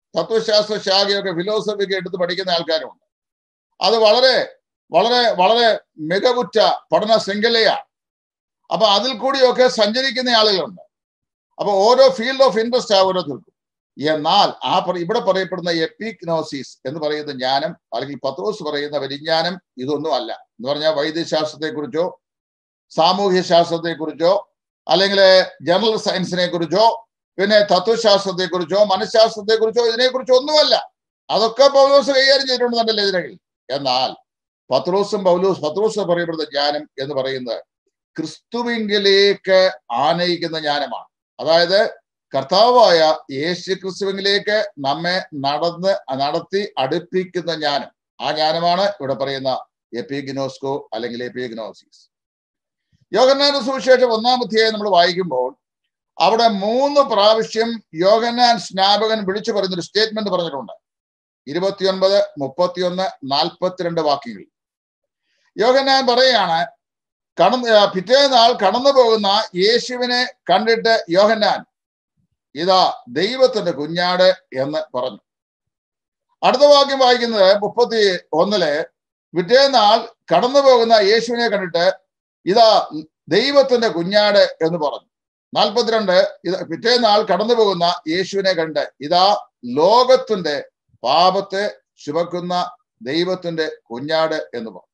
തത്വശാസ്ത്ര ശാഖയൊക്കെ ഫിലോസഫിയൊക്കെ എടുത്ത് പഠിക്കുന്ന ആൾക്കാരുണ്ട് അത് വളരെ വളരെ വളരെ മികവുറ്റ പഠന ശൃംഖലയാണ് അപ്പൊ അതിൽ കൂടിയൊക്കെ സഞ്ചരിക്കുന്ന ആളുകളുണ്ട് അപ്പൊ ഓരോ ഫീൽഡ് ഓഫ് ഇൻട്രസ്റ്റ് ആ ഓരോരുത്തർക്കും എന്നാൽ ആ പറ- ഇവിടെ പറയപ്പെടുന്ന എപ്പിഗ്നോസിസ് എന്ന് പറയുന്ന ജ്ഞാനം അല്ലെങ്കിൽ പത്രോസ് പറയുന്ന പരിജ്ഞാനം ഇതൊന്നും അല്ല എന്ന് പറഞ്ഞാൽ വൈദ്യശാസ്ത്രത്തെ കുറിച്ചോ സാമൂഹ്യ ശാസ്ത്രത്തെ കുറിച്ചോ അല്ലെങ്കിൽ ജനറൽ സയൻസിനെ കുറിച്ചോ പിന്നെ തത്വശാസ്ത്രത്തെ കുറിച്ചോ മനഃശാസ്ത്രത്തെ കുറിച്ചോ ഇതിനെക്കുറിച്ചോ ഒന്നുമല്ല അതൊക്കെ പൗലോസ് കൈകാര്യം ചെയ്തിട്ടുണ്ട് തന്റെ ലേഖനങ്ങളിൽ എന്നാൽ പത്രോസും പൗലോസ് പത്രോസ് പറയപ്പെടുന്ന ജ്ഞാനം എന്ന് പറയുന്നത് ക്രിസ്തുവിങ്കിലേക്ക് ആനയിക്കുന്ന ജ്ഞാനമാണ് അതായത് കർത്താവായ യേശു ക്രിസ്തുവിലേക്ക് നമ്മെ നടന്ന് നടത്തി അടുപ്പിക്കുന്ന ജ്ഞാനം ആ ജ്ഞാനമാണ് ഇവിടെ പറയുന്ന എപ്പിഗ്നോസ്കോ അല്ലെങ്കിൽ എപ്പിഗ്നോസിസ് യോഗന്നാന്റെ സുവിശേഷം ഒന്നാം അധ്യായം നമ്മൾ വായിക്കുമ്പോൾ അവിടെ മൂന്ന് പ്രാവശ്യം യോഗന്നാൻ സ്നാപകൻ വിളിച്ചു പറയുന്നൊരു സ്റ്റേറ്റ്മെന്റ് പറഞ്ഞിട്ടുണ്ട് ഇരുപത്തിയൊൻപത് മുപ്പത്തിയൊന്ന് നാൽപ്പത്തിരണ്ട് വാക്യങ്ങൾ യോഗന്നാൻ പറയാണ് കടന്ന് ആ, പിറ്റേ നാൾ കടന്നു പോകുന്ന യേശുവിനെ കണ്ടിട്ട് യോഹന്നാൻ ഇതാ ദൈവത്തിന്റെ കുഞ്ഞാട് എന്ന് പറഞ്ഞു അടുത്ത വാക്യം വായിക്കുന്നത് മുപ്പത്തി ഒന്നില് പിറ്റേ നാൾ കടന്നു പോകുന്ന യേശുവിനെ കണ്ടിട്ട് ഇതാ ദൈവത്തിന്റെ കുഞ്ഞാട് എന്ന് പറഞ്ഞു നാൽപ്പത്തിരണ്ട് ഇത് പിറ്റേ നാൾ കടന്നു പോകുന്ന യേശുവിനെ കണ്ട് ഇതാ ലോകത്തിന്റെ പാപത്തെ ചുമക്കുന്ന ദൈവത്തിന്റെ കുഞ്ഞാട് എന്ന് പറഞ്ഞു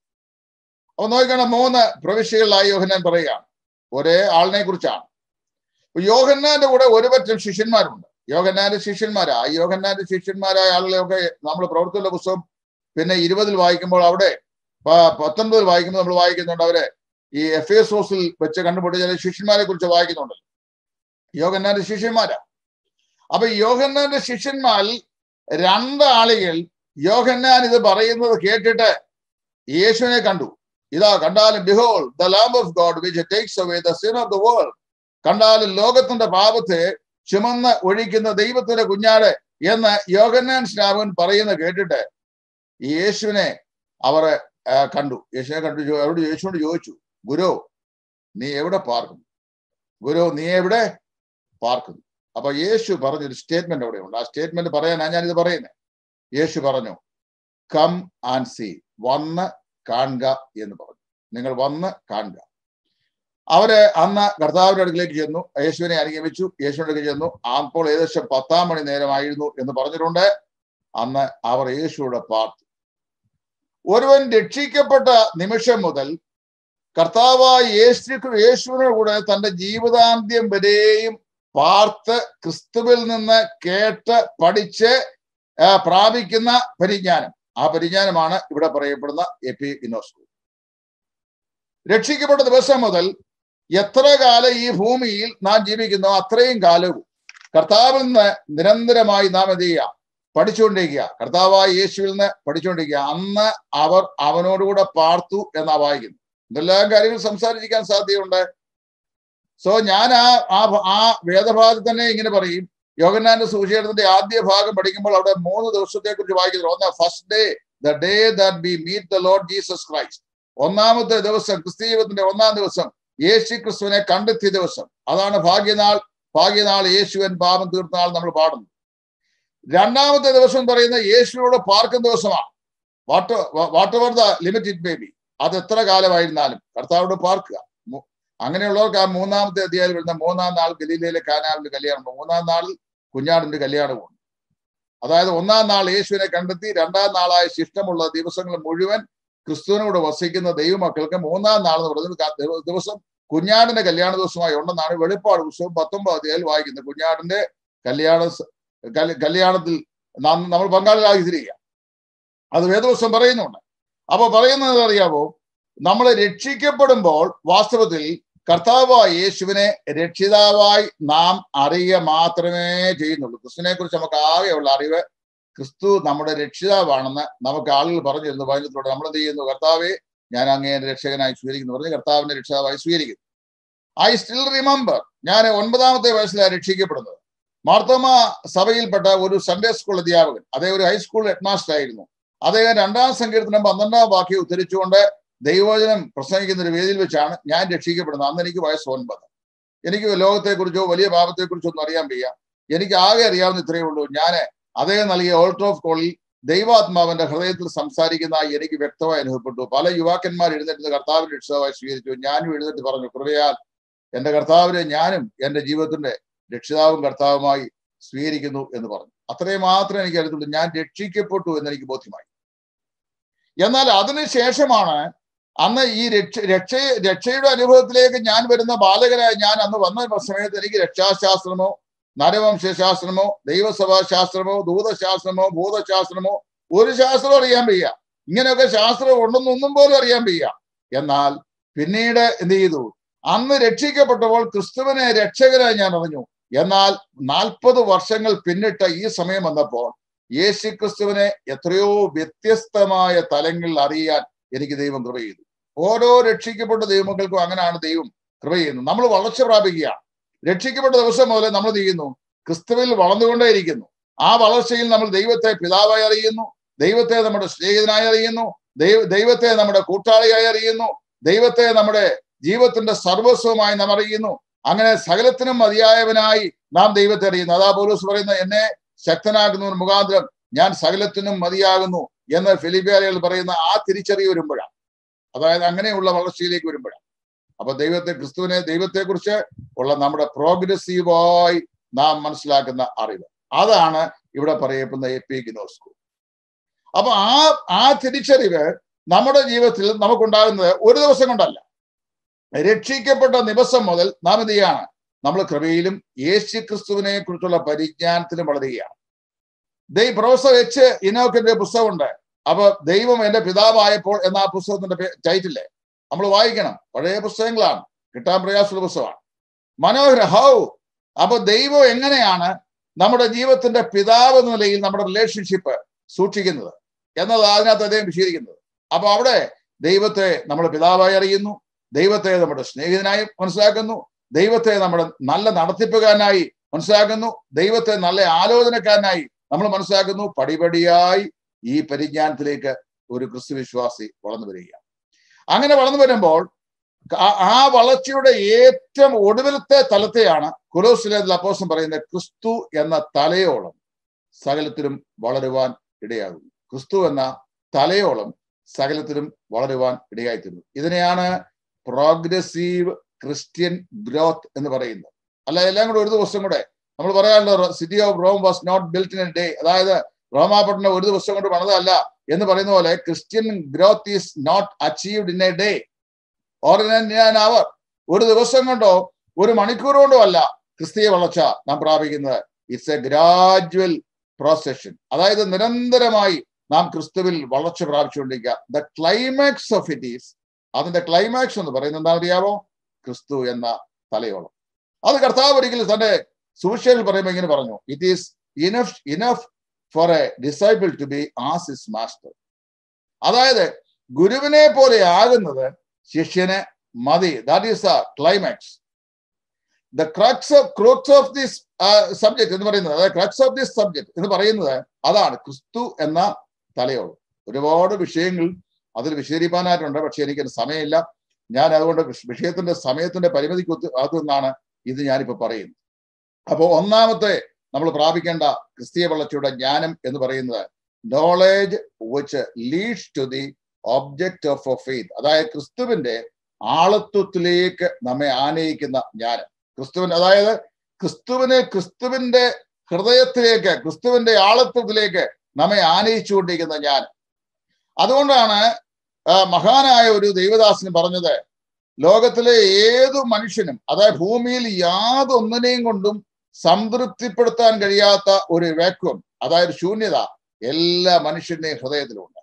അപ്പൊ നോക്കണം മൂന്ന് പ്രവിശ്യകളിലായി യോഹന്നാൻ പറയുകയാണ് ഒരേ ആളിനെ കുറിച്ചാണ് അപ്പൊ യോഹന്നാന്റെ കൂടെ ഒരു പറ്റം ശിഷ്യന്മാരുണ്ട് യോഹന്നാന്റെ ശിഷ്യന്മാരാ ആ യോഹന്നാന്റെ ശിഷ്യന്മാരായ ആളുകളെയൊക്കെ നമ്മൾ പ്രവർത്തന പുസ്തകം പിന്നെ ഇരുപതിൽ വായിക്കുമ്പോൾ അവിടെ പ- പത്തൊൻപതിൽ വായിക്കുമ്പോൾ നമ്മൾ വായിക്കുന്നുണ്ട് അവരെ ഈ എഫ് എസ് ഓസിൽ വെച്ച് കണ്ടുപിടിച്ച ചില ശിഷ്യന്മാരെ കുറിച്ച് വായിക്കുന്നുണ്ട് യോഹന്നാന്റെ ശിഷ്യന്മാരാ അപ്പൊ യോഹന്നാന്റെ ശിഷ്യന്മാരിൽ രണ്ടാളുകൾ യോഹന്നാൻ ഇത് പറയുന്നത് കേട്ടിട്ട് യേശുവിനെ കണ്ടു ഇതാ കണ്ടാലും behold the lamb of God which takes away the sin of the world കണ്ടാലും ലോകത്തിന്റെ പാപത്തെ ചുമന്ന് ഒഴിക്കുന്ന ദൈവത്തിന്റെ കുഞ്ഞാട് എന്ന് യോഹന്നാൻ സ്നാപകൻ പറയുന്ന കേട്ടിട്ട് ഈ യേശുവിനെ അവർ ആ, കണ്ടു യേശുവിനെ കണ്ടു ചോ- അവരോട് യേശുവിനോട് ചോദിച്ചു ഗുരു നീ എവിടെ പാർക്കുന്നു ഗുരു നീ എവിടെ പാർക്കുന്നു അപ്പൊ യേശു പറഞ്ഞൊരു സ്റ്റേറ്റ്മെന്റ് അവിടെ ഉണ്ട് ആ സ്റ്റേറ്റ്മെന്റ് പറയാനാ ഞാനിത് പറയുന്നത് യേശു പറഞ്ഞു കം ആൻഡ് സി വന്ന് കാണുക എന്ന് പറഞ്ഞു നിങ്ങൾ വന്ന് കാണുക അവര് അന്ന് കർത്താവിന്റെ അടുക്കിലേക്ക് ചെന്നു യേശുവിനെ അനുഗമിച്ചു യേശുവിന്റെ അടുക്കൽ ചെന്നു അപ്പോൾ ഏകദേശം പത്താം മണി നേരമായിരുന്നു എന്ന് പറഞ്ഞിട്ടുണ്ട് അന്ന് അവർ യേശുവിടെ പാർത്തു ഒരുവൻ രക്ഷിക്കപ്പെട്ട നിമിഷം മുതൽ കർത്താവായ യേശു യേശുവിനോട് കൂടെ തന്റെ ജീവിതാന്ത്യം വരെയും പാർത്ത് ക്രിസ്തുവിൽ നിന്ന് കേട്ട് പഠിച്ച് ആ, പ്രാപിക്കുന്ന പരിജ്ഞാനം ആ പരിജ്ഞാനമാണ് ഇവിടെ പറയപ്പെടുന്ന എപി ഇനോസ്കു രക്ഷിക്കപ്പെട്ട ദിവസം മുതൽ എത്ര കാലം ഈ ഭൂമിയിൽ നാം ജീവിക്കുന്നോ അത്രയും കാലവും കർത്താവിൽ നിന്ന് നിരന്തരമായി നാം എന്ത് ചെയ്യുക പഠിച്ചുകൊണ്ടിരിക്കുക കർത്താവായ യേശുവിൽ നിന്ന് പഠിച്ചുകൊണ്ടിരിക്കുക അന്ന് അവർ അവനോടുകൂടെ പാർത്തു എന്നാ വായിക്കുന്നു എന്തെല്ലാം കാര്യങ്ങൾ സംസാരിക്കാൻ സാധ്യതയുണ്ട് സോ ഞാൻ ആ ആ ഭ- ആ വേദഭാഗത്ത് തന്നെ ഇങ്ങനെ പറയും യോഗന്നാന്റെ സുവിശേഷത്തിന്റെ ആദ്യ ഭാഗം പഠിക്കുമ്പോൾ അവിടെ മൂന്ന് ദിവസത്തെ കുറിച്ച് വായിക്കുന്നു ഒന്ന് first day the day that be meet the Lord Jesus Christ ഒന്നാമത്തെ ദിവസം ക്രിസ്തീയത്തിന്റെ ഒന്നാം ദിവസം യേശു ക്രിസ്തുവിനെ കണ്ടെത്തിയ ദിവസം അതാണ് ഭാഗ്യനാൾ ഭാഗ്യനാൾ യേശുവൻ പാപം തീർത്ത നാൾ നമ്മൾ പാടുന്നു രണ്ടാമത്തെ ദിവസം പറയുന്ന യേശുവിനോട് പാർക്കുന്ന ദിവസമാണ് what whatever the limited baby അത് എത്ര കാലമായിരുന്നാലും കർത്താവോട് പാർക്കുക മു- അങ്ങനെയുള്ളവർക്ക് ആ മൂന്നാമത്തെ അധ്യായം വരുന്ന മൂന്നാം നാൾ ഗലീലയിലെ കാനാവിന്റെ കല്യാണം മൂന്നാം നാളിൽ കുഞ്ഞാടിന്റെ കല്യാണമുണ്ട് അതായത് ഒന്നാം നാൾ യേശുവിനെ കണ്ടെത്തി രണ്ടാം നാളായ ശിഷ്ടമുള്ള ദിവസങ്ങൾ മുഴുവൻ ക്രിസ്തുവിനോട് വസിക്കുന്ന ദൈവമക്കൾക്ക് മൂന്നാം നാൾ എന്ന് പറയുന്നത് ക- ദിവ- ദിവസം കുഞ്ഞാടിന്റെ കല്യാണ ദിവസമായി ഉണ്ടെന്നാണ് വെളിപ്പാട് പുസ്തകം പത്തൊമ്പത് അധ്യായം വായിക്കുന്നത് കുഞ്ഞാടിന്റെ കല്യാണ സ- കല്- കല്യാണത്തിൽ നാം- നമ്മൾ പങ്കാളികളായി തിരിക്കുക അത് വേദവസം പറയുന്നുണ്ട് അപ്പൊ പറയുന്നത് അറിയാമോ നമ്മൾ രക്ഷിക്കപ്പെടുമ്പോൾ വാസ്തവത്തിൽ കർത്താവായ യേശുവിനെ രക്ഷിതാവായി നാം അറിയുക മാത്രമേ ചെയ്യുന്നുള്ളൂ ക്രിസ്തുവിനെ കുറിച്ച് നമുക്ക് ആകെയുള്ള അറിവ് ക്രിസ്തു നമ്മുടെ രക്ഷിതാവാണെന്ന് നമുക്ക് ആളുകൾ പറഞ്ഞു തരുന്നു വചനത്തിലൂടെ നമ്മൾ എന്ത് ചെയ്യുന്നു കർത്താവെ ഞാൻ അങ്ങേ രക്ഷകനായി സ്വീകരിക്കുന്നു പറഞ്ഞ് കർത്താവിന്റെ രക്ഷിതാവായി സ്വീകരിക്കുന്നു ഐ സ്റ്റിൽ റിമെമ്പർ ഞാൻ ഒൻപതാമത്തെ വയസ്സിലാണ് രക്ഷിക്കപ്പെടുന്നത് മാർത്തോമ സഭയിൽപ്പെട്ട ഒരു സൺഡേ സ്കൂൾ അധ്യാപകൻ അദ്ദേഹം ഒരു ഹൈസ്കൂൾ ഹെഡ്മാസ്റ്റർ ആയിരുന്നു അദ്ദേഹം രണ്ടാം സങ്കീർത്തനം പന്ത്രണ്ടാം വാക്യം ഉദ്ധരിച്ചുകൊണ്ട് ദൈവവചനം പ്രസംഗിക്കുന്ന ഒരു വേദിയിൽ വെച്ചാണ് ഞാൻ രക്ഷിക്കപ്പെടുന്നത് അന്ന് എനിക്ക് വയസ്സ് ഒൻപത് എനിക്ക് ലോകത്തെക്കുറിച്ചോ വലിയ പാപത്തെക്കുറിച്ചോ ഒന്നും അറിയാൻ വയ്യ എനിക്ക് ആകെ അറിയാവുന്ന ഇത്രയേ ഉള്ളൂ ഞാൻ അദ്ദേഹം നൽകിയ ഓൾട്ടർ ഓഫ് കോളിൽ ദൈവാത്മാവിന്റെ ഹൃദയത്തിൽ സംസാരിക്കുന്ന എനിക്ക് വ്യക്തമായി അനുഭവപ്പെട്ടു പല യുവാക്കന്മാർ എഴുന്നേറ്റ് കർത്താവിന്റെ രക്ഷിതാവായി സ്വീകരിച്ചു ഞാനും എഴുന്നേറ്റ് പറഞ്ഞു കൃപയാൽ എന്റെ കർത്താവിനെ ഞാനും എന്റെ ജീവിതത്തിന്റെ രക്ഷിതാവും കർത്താവുമായി സ്വീകരിക്കുന്നു എന്ന് പറഞ്ഞു അത്രയും മാത്രമേ എനിക്ക് അറിയത്തുള്ളൂ ഞാൻ രക്ഷിക്കപ്പെട്ടു എന്ന് എനിക്ക് ബോധ്യമായി എന്നാൽ അതിനുശേഷമാണ് അന്ന് ഈ രക്ഷ രക്ഷ രക്ഷയുടെ അനുഭവത്തിലേക്ക് ഞാൻ വരുന്ന ബാലകനായ ഞാൻ അന്ന് വന്ന സമയത്ത് എനിക്ക് രക്ഷാശാസ്ത്രമോ നരവംശാസ്ത്രമോ ദൈവസഭാശാസ്ത്രമോ ദൂതശാസ്ത്രമോ ഭൂതശാസ്ത്രമോ ഒരു ശാസ്ത്രം അറിയാൻ വയ്യ ഇങ്ങനെയൊക്കെ ശാസ്ത്രം ഉണ്ടെന്നൊന്നും പോലും അറിയാൻ വയ്യ എന്നാൽ പിന്നീട് എന്ത് ചെയ്തു അന്ന് രക്ഷിക്കപ്പെട്ടപ്പോൾ ക്രിസ്തുവിനെ രക്ഷകനായി ഞാൻ അറിഞ്ഞു എന്നാൽ നാൽപ്പത് വർഷങ്ങൾ പിന്നിട്ട ഈ സമയം വന്നപ്പോൾ യേശു ക്രിസ്തുവിനെ എത്രയോ വ്യത്യസ്തമായ തലങ്ങളിൽ അറിയാൻ എനിക്ക് ദൈവം കൃപ ചെയ്തു ഓരോ രക്ഷിക്കപ്പെട്ട ദൈവമക്കൾക്കും അങ്ങനെയാണ് ദൈവം കൃപ ചെയ്യുന്നത് നമ്മൾ വളർച്ച പ്രാപിക്കുക രക്ഷിക്കപ്പെട്ട ദിവസം മുതൽ നമ്മൾ ചെയ്യുന്നു ക്രിസ്തുവിൽ വളർന്നുകൊണ്ടേയിരിക്കുന്നു ആ വളർച്ചയിൽ നമ്മൾ ദൈവത്തെ പിതാവായി അറിയുന്നു ദൈവത്തെ നമ്മുടെ സ്നേഹിതനായി അറിയുന്നു ദൈവ ദൈവത്തെ നമ്മുടെ കൂട്ടാളിയായി അറിയുന്നു ദൈവത്തെ നമ്മുടെ ജീവിതത്തിന്റെ സർവസ്വമായി നാം അറിയുന്നു അങ്ങനെ സകലത്തിനും മതിയായവനായി നാം ദൈവത്തെ അറിയുന്നു അതാ പോലീസ് പറയുന്ന എന്നെ ശക്തനാക്കുന്നതിന് മുഖാന്തരം ഞാൻ സകലത്തിനും മതിയാകുന്നു എന്ന് ഫിലിപ്പിയാലികൾ പറയുന്ന ആ തിരിച്ചറിവ് വരുമ്പോഴാണ് അതായത് അങ്ങനെയുള്ള വളർച്ചയിലേക്ക് വരുമ്പോഴാണ് അപ്പൊ ദൈവത്തെ ക്രിസ്തുവിനെ ദൈവത്തെക്കുറിച്ച് ഉള്ള നമ്മുടെ പ്രോഗ്രസീവായി നാം മനസ്സിലാക്കുന്ന അറിവ് അതാണ് ഇവിടെ പറയപ്പെടുന്ന എപ്പിഗിനോസ്കു അപ്പൊ ആ ആ തിരിച്ചറിവ് നമ്മുടെ ജീവിതത്തിൽ നമുക്കുണ്ടാകുന്നത് ഒരു ദിവസം കൊണ്ടല്ല രക്ഷിക്കപ്പെട്ട ദിവസം മുതൽ നാം എന്ത് ചെയ്യാണ് നമ്മൾ കൃപയിലും യേശു ക്രിസ്തുവിനെ കുറിച്ചുള്ള പരിജ്ഞാനത്തിലും വളരുകയാണ് ദൈ പ്രൊഫസർ എച്ച് ഇനോക്കിന്റെ പുസ്തകമുണ്ട് അപ്പൊ ദൈവം എന്റെ പിതാവായപ്പോൾ എന്ന ആ പുസ്തകത്തിന്റെ ടൈറ്റില്ലേ നമ്മൾ വായിക്കണം പഴയ പുസ്തകങ്ങളാണ് കിട്ടാൻ പ്രയാസമുള്ള പുസ്തകമാണ് മനോഹര ഹൗ അപ്പൊ ദൈവം എങ്ങനെയാണ് നമ്മുടെ ജീവിതത്തിന്റെ പിതാവ് എന്ന നിലയിൽ നമ്മുടെ റിലേഷൻഷിപ്പ് സൂക്ഷിക്കുന്നത് എന്നത് അതിനകത്ത് അദ്ദേഹം വിശദീകരിക്കുന്നത് അപ്പൊ അവിടെ ദൈവത്തെ നമ്മുടെ പിതാവായി അറിയുന്നു ദൈവത്തെ നമ്മുടെ സ്നേഹിതനായി മനസ്സിലാക്കുന്നു ദൈവത്തെ നമ്മുടെ നല്ല നടത്തിപ്പുകാരനായി മനസ്സിലാക്കുന്നു ദൈവത്തെ നല്ല ആലോചനക്കാരനായി നമ്മൾ മനസ്സിലാക്കുന്നു പടിപടിയായി ഈ പരിജ്ഞാനത്തിലേക്ക് ഒരു ക്രിസ്തു വിശ്വാസി വളർന്നു വരികയാണ് അങ്ങനെ വളർന്നു വരുമ്പോൾ ആ വളർച്ചയുടെ ഏറ്റവും ഒടുവിലത്തെ തലത്തെയാണ് കുലോസിലെ അപ്പോസം പറയുന്നത് ക്രിസ്തു എന്ന തലയോളം സകലത്തിലും വളരുവാൻ ഇടയാകുന്നു ക്രിസ്തു എന്ന തലയോളം സകലത്തിലും വളരുവാൻ ഇടയായിത്തീരുന്നു ഇതിനെയാണ് പ്രോഗ്രസീവ് ക്രിസ്ത്യൻ ഗ്രോത്ത് എന്ന് പറയുന്നത് അല്ല എല്ലാം കൂടെ ഒരു ദിവസം കൂടെ നമ്മൾ പറയാറുണ്ട് city of Rome was not built in a day അതായത് റോമാപട്ടണം ഒരു ദിവസം കൊണ്ട് പണിതല്ല എന്ന് പറയുന്ന പോലെ Christian growth is not achieved in a day or in an hour ഒരു ദിവസം കൊണ്ടോ ഒരു മണിക്കൂർ കൊണ്ടോ അല്ല ക്രിസ്തീയ വളർച്ച നാം പ്രാപിക്കുന്നത് ഇറ്റ്സ് എ ഗ്രാജുവൽ പ്രോസഷൻ അതായത് നിരന്തരമായി നാം ക്രിസ്തുവിൽ വളർച്ച പ്രാപിച്ചുകൊണ്ടിരിക്കുക the climax of it is അതിന്റെ ക്ലൈമാക്സ് എന്ന് പറയുന്നത് എന്താ അറിയാമോ ക്രിസ്തു എന്ന തലയോളം അത് കർത്താവ് ഒരിക്കലും തന്റെ സുവിശേഷിൽ പറയുമ്പോൾ ഇങ്ങനെ പറഞ്ഞു it is enough enough for a disciple to be as is master അതായത് ഗുരുവിനെ പോലെ ആകുന്നത് ശിഷ്യന് മതി that is the climax the crux of crux of this subject എന്ന് പറയുന്നത് അതായത് ക്രക്സ് ഓഫ് ദിസ് സബ്ജക്ട് എന്ന് പറയുന്നത് അതാണ് ക്രിസ്തു എന്ന തലയോളം ഒരുപാട് വിഷയങ്ങൾ അതിൽ വിശദീകരിക്കാനായിട്ടുണ്ട് പക്ഷെ എനിക്ക് സമയമില്ല ഞാൻ അതുകൊണ്ട് വിഷയത്തിന്റെ സമയത്തിന്റെ പരിമിതിക്ക് അകത്തു നിന്നാണ് ഇത് ഞാനിപ്പോ പറയുന്നത് അപ്പോൾ ഒന്നാമത്തെ നമ്മൾ പ്രാപിക്കേണ്ട ക്രിസ്തീയ വളർച്ചയുടെ ജ്ഞാനം എന്ന് പറയുന്നത് knowledge which leads to the object of a faith അതായത് ക്രിസ്തുവിന്റെ ആളത്വത്തിലേക്ക് നമ്മെ ആനയിക്കുന്ന ജ്ഞാനം ക്രിസ്തുവിന്റെ അതായത് ക്രിസ്തുവിനെ ക്രിസ്തുവിന്റെ ഹൃദയത്തിലേക്ക് ക്രിസ്തുവിന്റെ ആളത്വത്തിലേക്ക് നമ്മെ ആനയിച്ചുകൊണ്ടിരിക്കുന്ന ജ്ഞാനം അതുകൊണ്ടാണ് മഹാനായ ഒരു ദൈവദാസന് പറഞ്ഞത് ലോകത്തിലെ ഏതു മനുഷ്യനും അതായത് ഭൂമിയിൽ യാതൊന്നിനെയും കൊണ്ടും സംതൃപ്തിപ്പെടുത്താൻ കഴിയാത്ത ഒരു വാക്വം അതായത് ശൂന്യത എല്ലാ മനുഷ്യന്റെയും ഹൃദയത്തിലുണ്ട്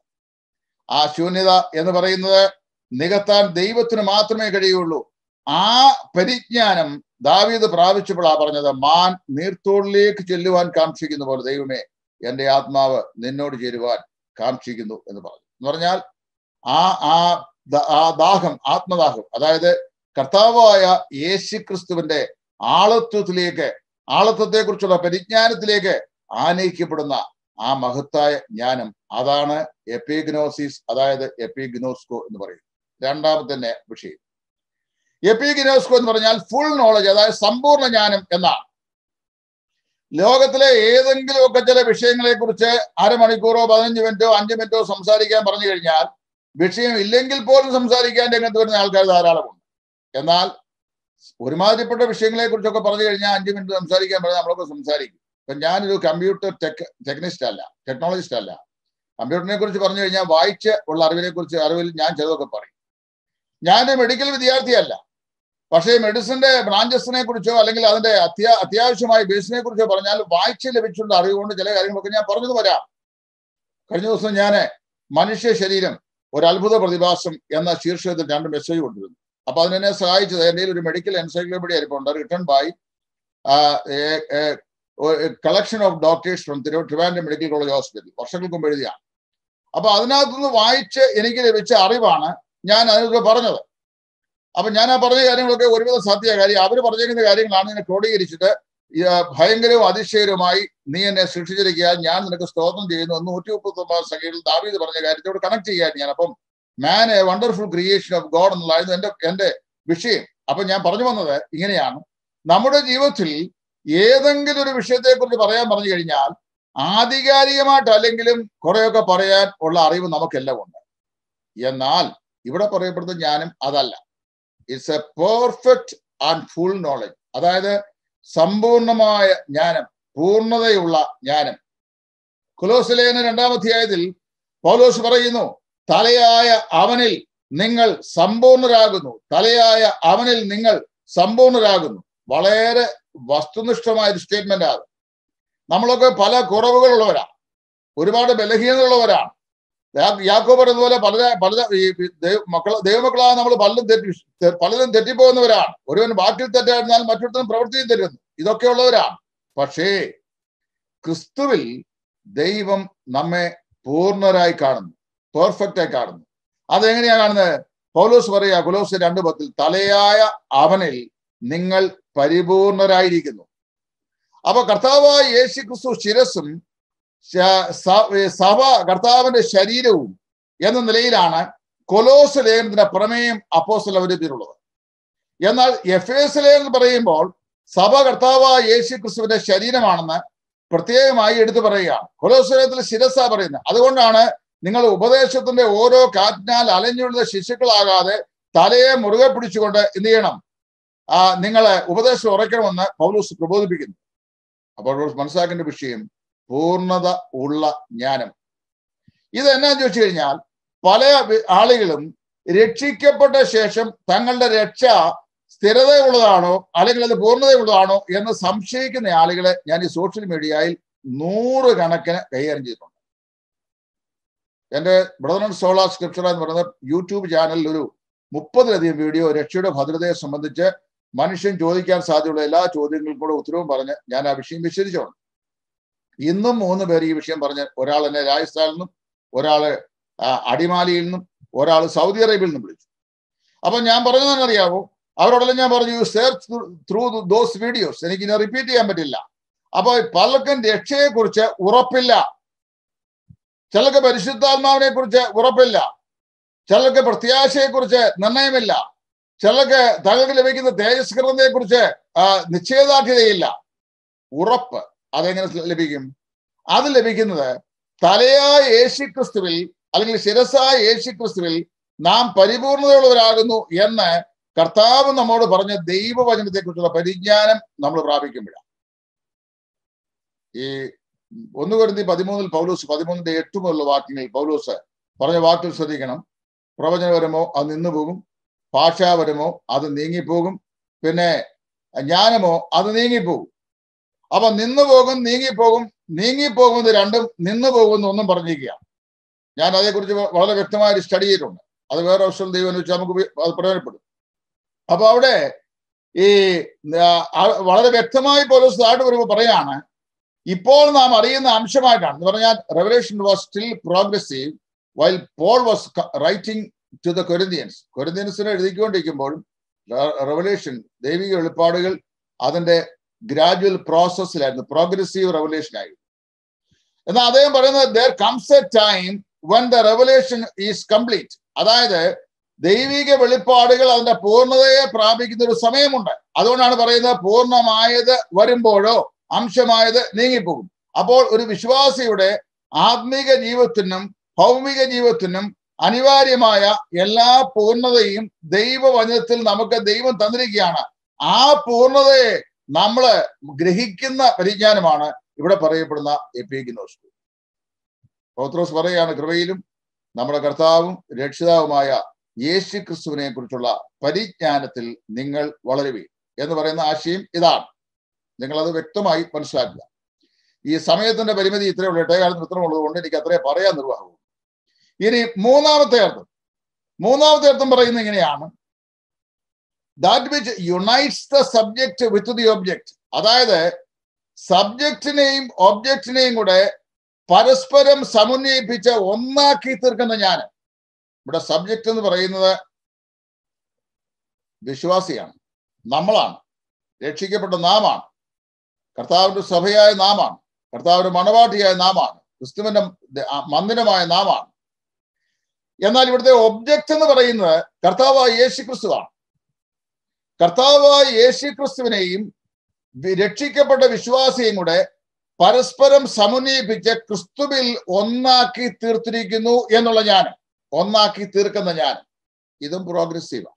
ആ ശൂന്യത എന്ന് പറയുന്നത് നികത്താൻ ദൈവത്തിന് മാത്രമേ കഴിയുള്ളൂ ആ പരിജ്ഞാനം ദാവീദ് പ്രാപിച്ചപ്പോഴാ പറഞ്ഞത് മാൻ നീർത്തോളിലേക്ക് ചെല്ലുവാൻ കാക്ഷിക്കുന്ന പോലെ ദൈവമേ എന്റെ ആത്മാവ് നിന്നോട് ചേരുവാൻ കാക്ഷിക്കുന്നു എന്ന് പറഞ്ഞു എന്ന് പറഞ്ഞാൽ ആ ആ ആ ദാഹം ആത്മദാഹം അതായത് കർത്താവായ യേശു ക്രിസ്തുവിന്റെ ആളത്വത്തിലേക്ക് ആളത്വത്തെ കുറിച്ചുള്ള പരിജ്ഞാനത്തിലേക്ക് ആനയിക്കപ്പെടുന്ന ആ മഹത്തായ ജ്ഞാനം അതാണ് എപ്പിഗ്നോസിസ് അതായത് എപ്പിഗ്നോസ്കോ എന്ന് പറയും രണ്ടാമത്തെ തന്നെ വിഷയം എപ്പിഗ്നോസ്കോ എന്ന് പറഞ്ഞാൽ ഫുൾ നോളജ് അതായത് സമ്പൂർണ്ണ ജ്ഞാനം എന്നാണ് ലോകത്തിലെ ഏതെങ്കിലും ഒക്കെ ചില വിഷയങ്ങളെ കുറിച്ച് അരമണിക്കൂറോ പതിനഞ്ച് മിനിറ്റോ അഞ്ച് മിനിറ്റോ സംസാരിക്കാൻ പറഞ്ഞു കഴിഞ്ഞാൽ വിഷയം ഇല്ലെങ്കിൽ പോലും സംസാരിക്കാൻ രംഗത്ത് വരുന്ന ആൾക്കാർ ധാരാളമുണ്ട് എന്നാൽ ഒരുമാതിരിപ്പെട്ട വിഷയങ്ങളെ കുറിച്ചൊക്കെ പറഞ്ഞു കഴിഞ്ഞാൽ അഞ്ച് മിനിറ്റ് സംസാരിക്കാൻ പറഞ്ഞാൽ നമ്മളൊക്കെ സംസാരിക്കും ഇപ്പൊ ഞാനൊരു കമ്പ്യൂട്ടർ ടെക് ടെക്നിസ്റ്റ് അല്ല ടെക്നോളജിസ്റ്റ് അല്ല കമ്പ്യൂട്ടറിനെ കുറിച്ച് പറഞ്ഞു കഴിഞ്ഞാൽ വായിച്ച് ഉള്ള അറിവിനെ കുറിച്ച് അറിവിൽ ഞാൻ ചിലതൊക്കെ പറയും ഞാനൊരു മെഡിക്കൽ വിദ്യാർത്ഥിയല്ല പക്ഷേ മെഡിസിന്റെ ബ്രാഞ്ചസിനെ കുറിച്ചോ അല്ലെങ്കിൽ അതിന്റെ അത്യാ അത്യാവശ്യമായ ബേസിനെ കുറിച്ചോ പറഞ്ഞാൽ വായിച്ച് ലഭിച്ചുള്ള അറിവ് കൊണ്ട് ചില കാര്യങ്ങളൊക്കെ ഞാൻ പറഞ്ഞു വരാം കഴിഞ്ഞ ദിവസം ഞാൻ മനുഷ്യ ശരീരം ഒരു അത്ഭുത പ്രതിഭാസം എന്ന ശീർഷകത്തിൽ രണ്ട് മെസ്സേജ് കൊണ്ടിരുന്നു അപ്പൊ അതിനെന്നെ സഹായിച്ചത് എൻ്റെ ഒരു മെഡിക്കൽ എൻസൈക്ലോപീഡിയ ഇരിപ്പുണ്ട് written by collection of doctors from തിരു ട്രിവാൻഡ്രം മെഡിക്കൽ കോളേജ് ഹോസ്പിറ്റൽ വർഷങ്ങൾക്ക് മുമ്പ് എഴുതിയാണ് അപ്പൊ അതിനകത്തുനിന്ന് വായിച്ച് എനിക്ക് ലഭിച്ച അറിവാണ് ഞാൻ അതിനൊക്കെ പറഞ്ഞത് അപ്പൊ ഞാൻ ആ പറഞ്ഞ കാര്യങ്ങളൊക്കെ ഒരുവിധം സത്യ കാര്യം അവർ പറഞ്ഞിരിക്കുന്ന കാര്യങ്ങളാണ് ഇതിനെ ക്രോഡീകരിച്ചിട്ട് ഭയങ്കരവും അതിശയകരവുമായി നീ എന്നെ സൃഷ്ടിച്ചിരിക്കുക ഞാൻ നിനക്ക് സ്തോത്രം ചെയ്യുന്നു എന്ന് നൂറ്റി മുപ്പത്തി ഒമ്പതാം സംഖ്യയിൽ ദാവീദ് പറഞ്ഞ കാര്യത്തോട് കണക്ട് ചെയ്യാൻ ഞാൻ അപ്പം man a wonderful creation of God എന്നുള്ളതായിരുന്നു എന്റെ എന്റെ വിഷയം അപ്പൊ ഞാൻ പറഞ്ഞു വന്നത് ഇങ്ങനെയാണ് നമ്മുടെ ജീവിതത്തിൽ ഏതെങ്കിലും ഒരു വിഷയത്തെക്കുറിച്ച് പറയാൻ പറഞ്ഞു കഴിഞ്ഞാൽ ആധികാരികമായിട്ട് അല്ലെങ്കിലും കുറെയൊക്കെ പറയാൻ ഉള്ള അറിവ് നമുക്കെല്ലാം ഉണ്ട് എന്നാൽ ഇവിടെ പറയപ്പെടുന്ന ജ്ഞാനം അതല്ല it's a perfect and full knowledge അതായത് സമ്പൂർണമായ ജ്ഞാനം പൂർണ്ണതയുള്ള ജ്ഞാനം കുലോസിലേന രണ്ടാം അധ്യായത്തിൽ പൗലോസ് പറയുന്നു തലയായ അവനിൽ നിങ്ങൾ സമ്പൂർണരാകുന്നു തലയായ അവനിൽ നിങ്ങൾ സമ്പൂർണരാകുന്നു വളരെ വസ്തുനിഷ്ഠമായ ഒരു സ്റ്റേറ്റ്മെന്റ് ആണ് നമ്മളൊക്കെ പല കുറവുകളുള്ളവരാണ് ഒരുപാട് ബലഹീനതയുള്ളവരാണ് യാക്കോ പറഞ്ഞതുപോലെ പല പല ഈ മക്കള ദൈവമക്കളായ നമ്മൾ പലരും തെറ്റി പലരും തെറ്റിപ്പോകുന്നവരാണ് ഒരുവൻ വാക്കിൽ തെറ്റായിരുന്നാൽ മറ്റൊരുത്തരും പ്രവൃത്തിയിൽ തെറ്റുന്നു ഇതൊക്കെ ഉള്ളവരാണ് പക്ഷേ ക്രിസ്തുവിൽ ദൈവം നമ്മെ പൂർണ്ണരായി കാണുന്നു പെർഫെക്റ്റ് ആയി കാണുന്നു അതെങ്ങനെയാ കാണുന്നത് പൗലോസ് പറയാ കുലോസ് രണ്ടു പത്തിൽ തലയായ അവനിൽ നിങ്ങൾ പരിപൂർണരായിരിക്കുന്നു അപ്പൊ കർത്താവായ യേശു ക്രിസ്തു ശിരസും സഭ കർത്താവിന്റെ ശരീരവും എന്ന നിലയിലാണ് കൊലോസ് ലേഖനത്തിന്റെ പ്രമേയം അപ്പോസ്റ്റൽ അവരുത്തിയിട്ടുള്ളത് എന്നാൽ എഫ് എസ് ലേഖനം പറയുമ്പോൾ സഭ കർത്താവായ യേശു ക്രിസ്തുവിന്റെ ശരീരമാണെന്ന് പ്രത്യേകമായി എടുത്തു പറയുകയാണ് കൊലോസ് ലേഖനത്തിൽ ശിരസ പറയുന്നത് അതുകൊണ്ടാണ് നിങ്ങൾ ഉപദേശത്തിന്റെ ഓരോ കാറ്റിനാൽ അലഞ്ഞുള്ള ശിശുക്കളാകാതെ തലയെ മുറുകെ പിടിച്ചുകൊണ്ട് എന്ത് ചെയ്യണം ആ നിങ്ങളെ ഉപദേശം ഉറയ്ക്കണമെന്ന് പൗലൂസ് പ്രബോധിപ്പിക്കുന്നു അപ്പോൾ മനസ്സിലാക്കേണ്ട വിഷയം പൂർണ്ണത ഉള്ള ജ്ഞാനം ഇത് എന്നാന്ന് ചോദിച്ചു കഴിഞ്ഞാൽ പല ആളുകളും രക്ഷിക്കപ്പെട്ട ശേഷം തങ്ങളുടെ രക്ഷ സ്ഥിരതയുള്ളതാണോ അല്ലെങ്കിൽ അത് പൂർണ്ണതയുള്ളതാണോ എന്ന് സംശയിക്കുന്ന ആളുകളെ ഞാൻ ഈ സോഷ്യൽ മീഡിയയിൽ നൂറ് കണക്കിന് കൈകാര്യം ചെയ്തിട്ടുണ്ട് എൻ്റെ ബ്രദർ ആൻഡ് സോളാർ സ്ക്രിപ്ചർ എന്ന് പറയുന്ന യൂട്യൂബ് ചാനലിൽ ഒരു മുപ്പതിലധികം വീഡിയോ രക്ഷയുടെ ഭദ്രതയെ സംബന്ധിച്ച് മനുഷ്യൻ ചോദിക്കാൻ സാധ്യതയുള്ള എല്ലാ ചോദ്യങ്ങൾക്കും കൂടെ ഉത്തരവും പറഞ്ഞ് ഞാൻ ആ വിഷയം വിശദീകരിച്ചോണം ഇന്നും മൂന്ന് പേർ ഈ വിഷയം പറഞ്ഞ് ഒരാൾ എന്നെ രാജസ്ഥാനിൽ നിന്നും ഒരാള് അടിമാലിയിൽ നിന്നും ഒരാൾ സൗദി അറേബ്യയിൽ നിന്നും വിളിച്ചു അപ്പൊ ഞാൻ പറഞ്ഞതെന്നറിയാവോ അവരോടെല്ലാം ഞാൻ പറഞ്ഞു you search through those videos എനിക്ക് ഇനി റിപ്പീറ്റ് ചെയ്യാൻ പറ്റില്ല അപ്പൊ പലർക്കും രക്ഷയെ കുറിച്ച് ഉറപ്പില്ല ചിലർക്ക് പരിശുദ്ധാത്മാവിനെ കുറിച്ച് ഉറപ്പില്ല ചിലർക്ക് പ്രത്യാശയെ കുറിച്ച് നിർണയമില്ല ചിലർക്ക് തങ്ങൾക്ക് ലഭിക്കുന്ന തേജസ്കൃതയെ കുറിച്ച് നിശ്ചയദാർഢ്യതയില്ല ഉറപ്പ് അതെങ്ങനെ ലഭിക്കും അത് ലഭിക്കുന്നത് തലയായ യേശുക്രിസ്തുവിൽ അല്ലെങ്കിൽ ശിരസായ യേശുക്രിസ്തുവിൽ നാം പരിപൂർണതയുള്ളവരാകുന്നു എന്ന് കർത്താവ് നമ്മോട് പറഞ്ഞ ദൈവവചനത്തെ കുറിച്ചുള്ള പരിജ്ഞാനം നമ്മൾ പ്രാപിക്കുമ്പോഴാണ് ഈ ഒന്ന് കരുതി പതിമൂന്നിൽ പൗലോസ് പതിമൂന്നിന്റെ എട്ട് മുതലുള്ള വാക്യങ്ങൾ പൗലോസ് പറഞ്ഞ വാക്കുകൾ ശ്രദ്ധിക്കണം പ്രവചനപരമോ അത് നിന്നു പോകും ഭാഷാപരമോ അത് നീങ്ങിപ്പോകും പിന്നെ ജ്ഞാനമോ അത് നീങ്ങിപ്പോകും അപ്പൊ നിന്നു പോകും നീങ്ങിപ്പോകും നീങ്ങിപ്പോകുന്നത് രണ്ടും നിന്നു പോകുന്ന ഒന്നും പറഞ്ഞിരിക്കുക ഞാൻ അതേക്കുറിച്ച് വളരെ വ്യക്തമായ സ്റ്റഡി ചെയ്തിട്ടുണ്ട് അത് വേറെ അവസരം ദൈവം വെച്ച് നമുക്ക് അത് പ്രയോജനപ്പെടും അപ്പൊ അവിടെ ഈ വളരെ വ്യക്തമായി പോലും താഴ്ന്നു വരുമ്പോൾ പറയാണ് ഇപ്പോൾ നാം അറിയുന്ന അംശമായിട്ടാണ് എന്ന് പറഞ്ഞാൽ revelation was still progressive while Paul was writing to the Corinthians കൊരിന്ത്യൻസിനെ എഴുതിക്കൊണ്ടിരിക്കുമ്പോഴും റെവലേഷൻ ദൈവിക വെളിപ്പാടുകൾ അതിന്റെ ഗ്രാജുവൽ പ്രോസസ്സിലായിരുന്നു പ്രോഗ്രസീവ് റെവലേഷൻ ആയിരുന്നു എന്നാൽ അദ്ദേഹം പറയുന്നത് there comes a time when the revelation is complete അതായത് ദൈവിക വെളിപ്പാടുകൾ അതിന്റെ പൂർണ്ണതയെ പ്രാപിക്കുന്ന ഒരു സമയമുണ്ട് അതുകൊണ്ടാണ് പറയുന്നത് പൂർണ്ണമായത് വരുമ്പോഴോ അംശമായത് നീങ്ങിപ്പോകും അപ്പോൾ ഒരു വിശ്വാസിയുടെ ആത്മീക ജീവിതത്തിനും ഭൗമിക ജീവിതത്തിനും അനിവാര്യമായ എല്ലാ പൂർണ്ണതയും ദൈവവചനത്തിൽ നമുക്ക് ദൈവം തന്നിരിക്കുകയാണ് ആ പൂർണ്ണതയെ നമ്മള് ഗ്രഹിക്കുന്ന പരിജ്ഞാനമാണ് ഇവിടെ പറയപ്പെടുന്ന എപ്പിഗിനോസ് പൗത്രോസ് പറയുകയാണ് കൃപയിലും നമ്മുടെ കർത്താവും രക്ഷിതാവുമായ യേശു ക്രിസ്തുവിനെ കുറിച്ചുള്ള പരിജ്ഞാനത്തിൽ നിങ്ങൾ വളരുവീ എന്ന് പറയുന്ന ആശയം ഇതാണ് നിങ്ങൾ അത് വ്യക്തമായി മനസ്സിലാക്കുക ഈ സമയത്തിന്റെ പരിമിതി ഇത്രയേ ഉള്ളൂ എട്ടേകാലത്തിന് ഇത്രയുള്ളത് കൊണ്ട് എനിക്ക് അത്രേ പറയാൻ നിർവാഹവും ഇനി മൂന്നാമത്തെ അർത്ഥം മൂന്നാമത്തെ അർത്ഥം പറയുന്നത് ഇങ്ങനെയാണ് that which unites the subject with the object അതായത് സബ്ജക്റ്റിനെയും ഒബ്ജക്റ്റിനെയും കൂടെ പരസ്പരം സമന്വയിപ്പിച്ച് ഒന്നാക്കി തീർക്കുന്ന ഞാൻ ഇവിടെ സബ്ജക്റ്റ് എന്ന് പറയുന്നത് വിശ്വാസിയാണ് നമ്മളാണ് രക്ഷിക്കപ്പെട്ട നാമാണ് കർത്താവിന്റെ സഭയായ നാമാണ് കർത്താവിന്റെ മണവാട്ടിയായ നാമാണ് ക്രിസ്തുവിന്റെ മന്ദിരമായ നാമാണ് എന്നാൽ ഇവിടുത്തെ ഒബ്ജക്റ്റ് എന്ന് പറയുന്നത് കർത്താവായ യേശു ക്രിസ്തുവാണ് കർത്താവായ യേശു ക്രിസ്തുവിനെയും രക്ഷിക്കപ്പെട്ട വിശ്വാസിയും കൂടെ പരസ്പരം സമന്വയിപ്പിച്ച് ക്രിസ്തുവിൽ ഒന്നാക്കി തീർത്തിരിക്കുന്നു എന്നുള്ള ഞാൻ ഒന്നാക്കി തീർക്കുന്ന ഞാൻ ഇതും പ്രോഗ്രസീവാണ്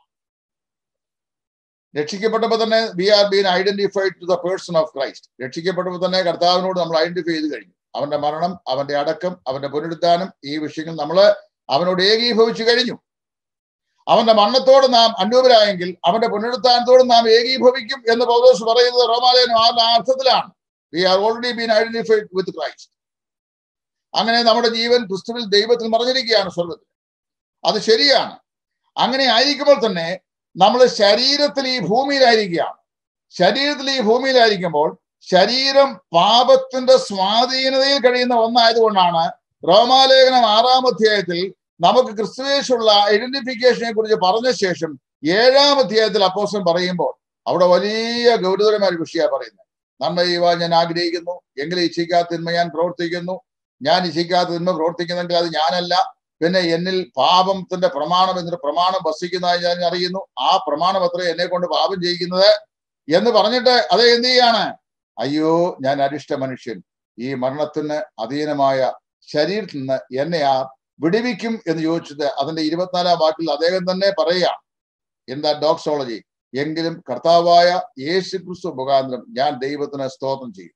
രക്ഷിക്കപ്പെട്ടപ്പോൾ തന്നെ we are been identified to the person of Christ രക്ഷിക്കപ്പെട്ടപ്പോൾ തന്നെ കർത്താവിനോട് നമ്മൾ ഐഡന്റിഫൈ ചെയ്ത് കഴിഞ്ഞു അവന്റെ മരണം അവന്റെ അടക്കം അവന്റെ പുനരുദ്ധാനം ഈ വിഷയങ്ങൾ നമ്മൾ അവനോട് ഏകീഭവിച്ചു കഴിഞ്ഞു അവന്റെ മരണത്തോട് നാം അന്യൂപരായെങ്കിൽ അവന്റെ പുനരുദ്ധാനത്തോട് നാം ഏകീഭവിക്കും എന്ന് പൗലോസ് പറയുന്നത് റോമാലയനും ആ അർത്ഥത്തിലാണ് we are already been identified with Christ അങ്ങനെ നമ്മുടെ ജീവൻ ക്രിസ്തുവിൽ ദൈവത്തിൽ മറഞ്ഞിരിക്കുകയാണ് സ്വർഗത്തിൽ അത് ശരിയാണ് അങ്ങനെ ആയിരിക്കുമ്പോൾ തന്നെ നമ്മൾ ശരീരത്തിൽ ഈ ഭൂമിയിലായിരിക്കുകയാണ് ശരീരത്തിൽ ഈ ഭൂമിയിലായിരിക്കുമ്പോൾ ശരീരം പാപത്തിന്റെ സ്വാധീനതയിൽ കഴിയുന്ന ഒന്നായതുകൊണ്ടാണ് റോമാലേഖനം ആറാം അധ്യായത്തിൽ നമുക്ക് ക്രിസ്തുവേശുള്ള ഐഡന്റിഫിക്കേഷനെ കുറിച്ച് പറഞ്ഞ ശേഷം ഏഴാം അധ്യായത്തിൽ അപ്പോസൻ പറയുമ്പോൾ അവിടെ വലിയ ഗൗരവമായ ഒരു വിഷയമാണ് പറയുന്നത് നന്മ ചെയ്യുവാൻ ഞാൻ ആഗ്രഹിക്കുന്നു എങ്കിലും ഇച്ഛിക്കാത്ത തിന്മ ഞാൻ പ്രവർത്തിക്കുന്നു ഞാൻ ഇച്ഛിക്കാത്ത തിന്മ പ്രവർത്തിക്കുന്നെങ്കിൽ അത് ഞാനല്ല പിന്നെ എന്നിൽ പാപത്തിന്റെ പ്രമാണം എന്നൊരു പ്രമാണം വസിക്കുന്നതായി ഞാൻ അറിയുന്നു ആ പ്രമാണം അത്ര എന്നെ കൊണ്ട് പാപം ചെയ്യിക്കുന്നത് എന്ന് പറഞ്ഞിട്ട് അത് എന്ത് ചെയ്യാണ് അയ്യോ ഞാൻ അരിഷ്ട മനുഷ്യൻ ഈ മരണത്തിന് അധീനമായ ശരീരത്തിൽ നിന്ന് എന്നെ ആ വിടിവിക്കും എന്ന് ചോദിച്ചത് അതിന്റെ ഇരുപത്തിനാലാം വാക്കിൽ അദ്ദേഹം തന്നെ പറയുകയാണ് എന്താ ഡോക്സോളജി എങ്കിലും കർത്താവായ യേശു ക്രിസ്തു മുഖാന്തരം ഞാൻ ദൈവത്തിന് സ്തോത്രം ചെയ്യും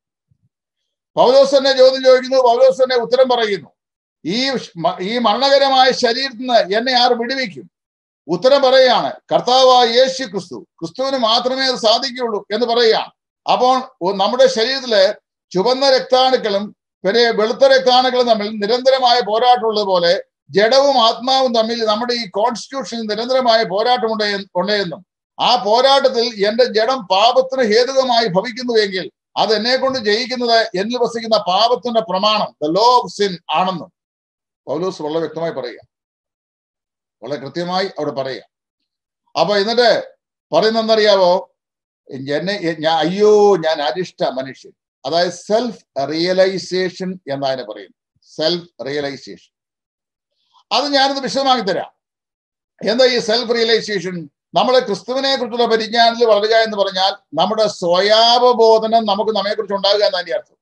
പൗലോസ് തന്നെ ചോദ്യം ചോദിക്കുന്നു പൗലോസ് തന്നെ ഉത്തരം പറയുന്നു ഈ ഈ മരണകരമായ ശരീരത്തിൽ നിന്ന് എന്നെ ആർ വിടുവിക്കും ഉത്തരം പറയുകയാണ് കർത്താവായ യേശു ക്രിസ്തു ക്രിസ്തുവിന് മാത്രമേ അത് സാധിക്കുകയുള്ളൂ എന്ന് പറയുകയാണ് അപ്പോൾ നമ്മുടെ ശരീരത്തില് ചുവന്ന രക്താണുക്കളും പിന്നെ വെളുത്ത രക്താണുക്കളും തമ്മിൽ നിരന്തരമായ പോരാട്ടമുള്ളത് പോലെ ജഡവും ആത്മാവും തമ്മിൽ നമ്മുടെ ഈ കോൺസ്റ്റിറ്റ്യൂഷനിൽ നിരന്തരമായ പോരാട്ടമുണ്ട് ഉണ്ടെന്നും ആ പോരാട്ടത്തിൽ എന്റെ ജഡം പാപത്തിന് ഹേതുകമായി ഭവിക്കുന്നുവെങ്കിൽ അത് എന്നെ കൊണ്ട് ജയിക്കുന്നത് എന്നിൽ വസിക്കുന്ന പാപത്തിന്റെ പ്രമാണം ദ ലോ ഓഫ് സിൻ ആണെന്നും പൗലോസ് വളരെ വ്യക്തമായി പറയുക വളരെ കൃത്യമായി അവിടെ പറയുക അപ്പൊ എന്നിട്ട് പറയുന്നറിയാവോ എന്നെ ഞാൻ അയ്യോ ഞാൻ അരിഷ്ട മനുഷ്യൻ അതായത് സെൽഫ് റിയലൈസേഷൻ എന്നതിനെ പറയുന്നു സെൽഫ് റിയലൈസേഷൻ അത് ഞാനിത് വിശദമാക്കി തരാം എന്താ ഈ സെൽഫ് റിയലൈസേഷൻ നമ്മളെ ക്രിസ്തുവിനെ കുറിച്ചുള്ള പരിജ്ഞാനത്തിൽ വളരുക എന്ന് പറഞ്ഞാൽ നമ്മുടെ സ്വയാവബോധനം നമുക്ക് നമ്മെ കുറിച്ച് ഉണ്ടാകുക എന്നതിന്റെ അർത്ഥം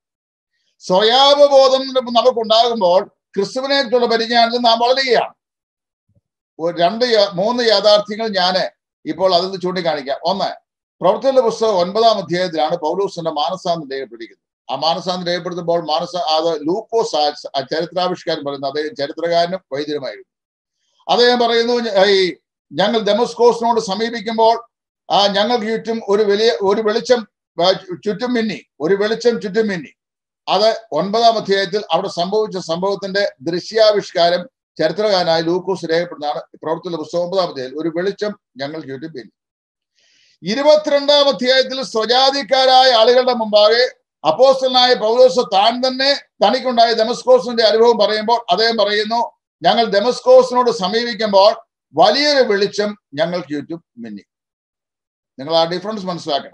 സ്വയാവബോധനം നമുക്ക് ഉണ്ടാകുമ്പോൾ ക്രിസ്തുവിനെ കുറിച്ചുള്ള പരിജ്ഞാനത്തിൽ നാം വളരുകയാണ് രണ്ട് മൂന്ന് യാഥാർത്ഥ്യങ്ങൾ ഞാൻ ഇപ്പോൾ അതിൽ ചൂണ്ടിക്കാണിക്കാം ഒന്ന് പ്രവർത്തന പുസ്തകം ഒൻപതാം അധ്യായത്തിലാണ് പൗലൂസിന്റെ മാനസാന്തം രേഖപ്പെടുത്തിക്കുന്നത് ആ മാനസാന്തം രേഖപ്പെടുത്തുമ്പോൾ മാനസ അത് ലൂക്കോസ് ആ ചരിത്രാവിഷ്കാരം പറയുന്നത് അദ്ദേഹം ചരിത്രകാരനും വൈദ്യരുമായിരുന്നു അദ്ദേഹം പറയുന്നു ഈ ഞങ്ങൾ ഡെമസ്കോസിനോട് സമീപിക്കുമ്പോൾ ആ ഞങ്ങൾക്ക് ചുറ്റും ഒരു വലിയ ഒരു വെളിച്ചം ചുറ്റും മിന്നി ഒരു വെളിച്ചം ചുറ്റും മിന്നി അത് ഒൻപതാം അധ്യായത്തിൽ അവിടെ സംഭവിച്ച സംഭവത്തിന്റെ ദൃശ്യാവിഷ്കാരം ചരിത്രകാരനായ ലൂക്കോസ് രേഖപ്പെടുന്നതാണ് പ്രവർത്തന പുസ്തകം ഒമ്പതാം അധ്യായത്തിൽ ഒരു വെളിച്ചം ഞങ്ങൾ ചുറ്റും മിന്നി ഇരുപത്തിരണ്ടാം അധ്യായത്തിൽ സ്വജാതിക്കാരായ ആളുകളുടെ മുമ്പാകെ അപ്പോസ്റ്റലായ പൗലോസ് താൻ തന്നെ തനിക്കുണ്ടായ ഡെമസ്കോസിന്റെ അനുഭവം പറയുമ്പോൾ അദ്ദേഹം പറയുന്നു ഞങ്ങൾ ഡെമസ്കോസിനോട് സമീപിക്കുമ്പോൾ വലിയൊരു വെളിച്ചം ഞങ്ങൾക്ക് ചുറ്റും മിന്നി നിങ്ങൾ ആ ഡിഫറൻസ് മനസ്സിലാക്കണം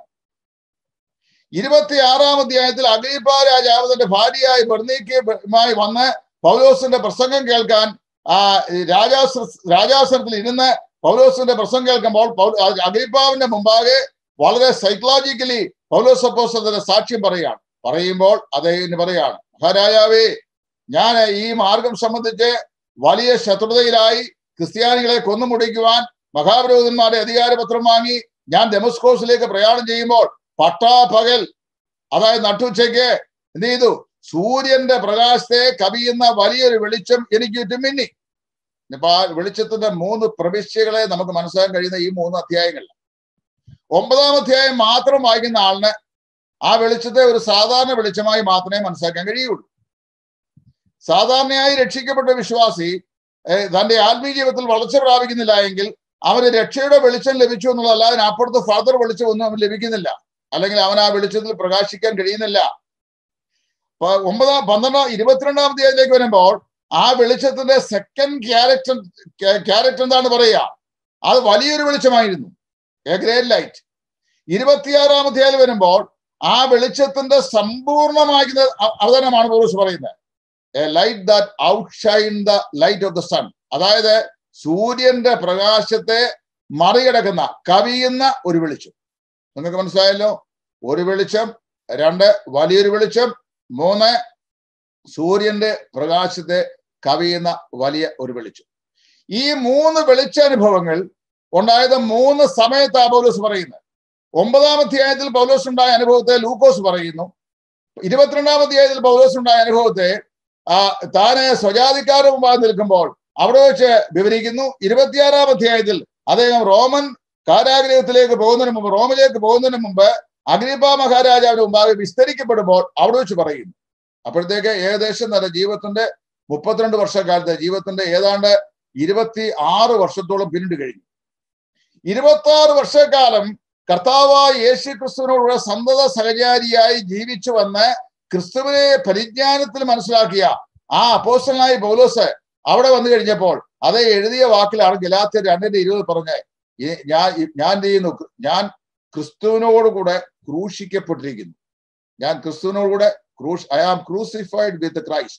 ഇരുപത്തി ആറാം അധ്യായത്തിൽ അഗ്രീപ്പ രാജാവ് തന്റെ ഭാര്യയായി ബർണീക്കുമായി വന്ന് പൗലോസിന്റെ പ്രസംഗം കേൾക്കാൻ ആ രാജാസ രാജാസനത്തിൽ ഇരുന്ന് പൗലോസിന്റെ പ്രസംഗം കേൾക്കുമ്പോൾ അഗ്രീപ്പാവിന്റെ മുമ്പാകെ വളരെ സൈക്കോളജിക്കലി പൗലോസ് അപ്പോസ്തലന്റെ സാക്ഷ്യം പറയാണ് പറയുമ്പോൾ അദ്ദേഹത്തിന് പറയാണ് മഹാരാജാവേ ഞാൻ ഈ മാർഗം സംബന്ധിച്ച് വലിയ ശത്രുതയിലായി ക്രിസ്ത്യാനികളെ കൊന്നുമുടിക്കുവാൻ മഹാപുരോഹിതന്മാരുടെ അധികാരപത്രം വാങ്ങി ഞാൻ ഡെമസ്കോസിലേക്ക് പ്രയാണം ചെയ്യുമ്പോൾ പട്ടാപകൽ അതായത് നട്ടുച്ചയ്ക്ക് എന്ത് ചെയ്തു സൂര്യന്റെ പ്രകാശത്തെ കവിയുന്ന വലിയൊരു വെളിച്ചം എനിക്ക് ചുറ്റും മിന്നി ഇപ്പൊ ആ വെളിച്ചത്തിന്റെ മൂന്ന് പ്രവിശ്യകളെ നമുക്ക് മനസ്സിലാക്കാൻ കഴിയുന്ന ഈ മൂന്ന് അധ്യായങ്ങളിൽ ഒമ്പതാം അധ്യായം മാത്രം വായിക്കുന്ന ആളിന് ആ വെളിച്ചത്തെ ഒരു സാധാരണ വെളിച്ചമായി മാത്രമേ മനസ്സിലാക്കാൻ കഴിയുള്ളൂ സാധാരണയായി രക്ഷിക്കപ്പെട്ട വിശ്വാസി ഏഹ്, തന്റെ ആത്മീയ ജീവിതത്തിൽ വളർച്ച പ്രാപിക്കുന്നില്ല എങ്കിൽ അവന് രക്ഷയുടെ വെളിച്ചം ലഭിച്ചു എന്നുള്ളതല്ല അതിനപ്പുറത്ത് ഫർദർ വെളിച്ചം ഒന്നും അവന് ലഭിക്കുന്നില്ല അല്ലെങ്കിൽ അവൻ ആ വെളിച്ചത്തിൽ പ്രകാശിക്കാൻ കഴിയുന്നില്ല അപ്പൊ ഒമ്പതാം പന്ത്രണ്ടാം ഇരുപത്തിരണ്ടാം തീയതിയിലേക്ക് വരുമ്പോൾ ആ വെളിച്ചത്തിന്റെ സെക്കൻഡ് ക്യാരക്ടർ ക്യാരക്ടർ എന്താണ് പറയുക അത് വലിയൊരു വെളിച്ചമായിരുന്നു എ ഗ്രേറ്റ് ലൈറ്റ് ഇരുപത്തിയാറാം അധ്യായം വരുമ്പോൾ ആ വെളിച്ചത്തിന്റെ സമ്പൂർണമാകുന്ന അ- അവതരണമാണ് പൗലോസ് പറയുന്നത് a light that outshine the light of the sun അതായത് സൂര്യന്റെ പ്രകാശത്തെ മറികടക്കുന്ന കവിയുന്ന ഒരു വെളിച്ചം നിങ്ങൾക്ക് മനസ്സിലായല്ലോ ഒരു വെളിച്ചം രണ്ട് വലിയൊരു വെളിച്ചം മൂന്ന് സൂര്യന്റെ പ്രകാശത്തെ കവിയുന്ന വലിയ ഒരു വെളിച്ചം ഈ മൂന്ന് വെളിച്ചാനുഭവങ്ങൾ ഉണ്ടായത് മൂന്ന് സമയത്താ പൗലോസ് പറയുന്നത് ഒമ്പതാം അധ്യായത്തിൽ പൗലോസ് ഉണ്ടായ അനുഭവത്തെ ലൂക്കോസ് പറയുന്നു ഇരുപത്തിരണ്ടാം അധ്യായത്തിൽ പൗലോസ് ഉണ്ടായ അനുഭവത്തെ ആ താന് സ്വജാതിക്കാരുടെ മുമ്പാകെ നിൽക്കുമ്പോൾ അവിടെ വെച്ച് വിവരിക്കുന്നു ഇരുപത്തിയാറാം അധ്യായത്തിൽ അദ്ദേഹം റോമൻ കാരാഗ്രഹത്തിലേക്ക് പോകുന്നതിന് മുമ്പ് റോമിലേക്ക് പോകുന്നതിന് മുമ്പ് അഗ്രിപ്പ മഹാരാജാവിന് മുമ്പാകെ വിസ്തരിക്കപ്പെടുമ്പോൾ അവിടെ വെച്ച് പറയുന്നു അപ്പോഴത്തേക്ക് ഏകദേശം തന്റെ ജീവിതത്തിന്റെ മുപ്പത്തിരണ്ട് വർഷക്കാലത്തെ ജീവിതത്തിന്റെ ഏതാണ്ട് ഇരുപത്തി ആറ് വർഷത്തോളം പിന്നിട്ട് കഴിഞ്ഞു ഇരുപത്തി ആറ് വർഷക്കാലം കർത്താവായ യേശു ക്രിസ്തുവിനോടുള്ള സന്തത സഹചാരിയായി ജീവിച്ചു വന്ന് ക്രിസ്തുവിനെ പരിജ്ഞാനത്തിൽ മനസ്സിലാക്കിയ ആ അപ്പോസ്റ്റലായ പൗലോസ് അവിടെ വന്നു കഴിഞ്ഞപ്പോൾ അത് എഴുതിയ വാക്കിലാണ് ഗലാത്യർ രണ്ടിന്റെ ഇരുപത് പറഞ്ഞ് "ഈ- ഞാൻ ഞാൻ എന്ത് ചെയ്യുന്നു ഞാൻ ക്രിസ്തുവിനോട് കൂടെ ക്രൂശിക്കപ്പെട്ടിരിക്കുന്നു ഞാൻ ക്രിസ്തുവിനോട് കൂടെ ക്രൂശ് I am crucified with Christ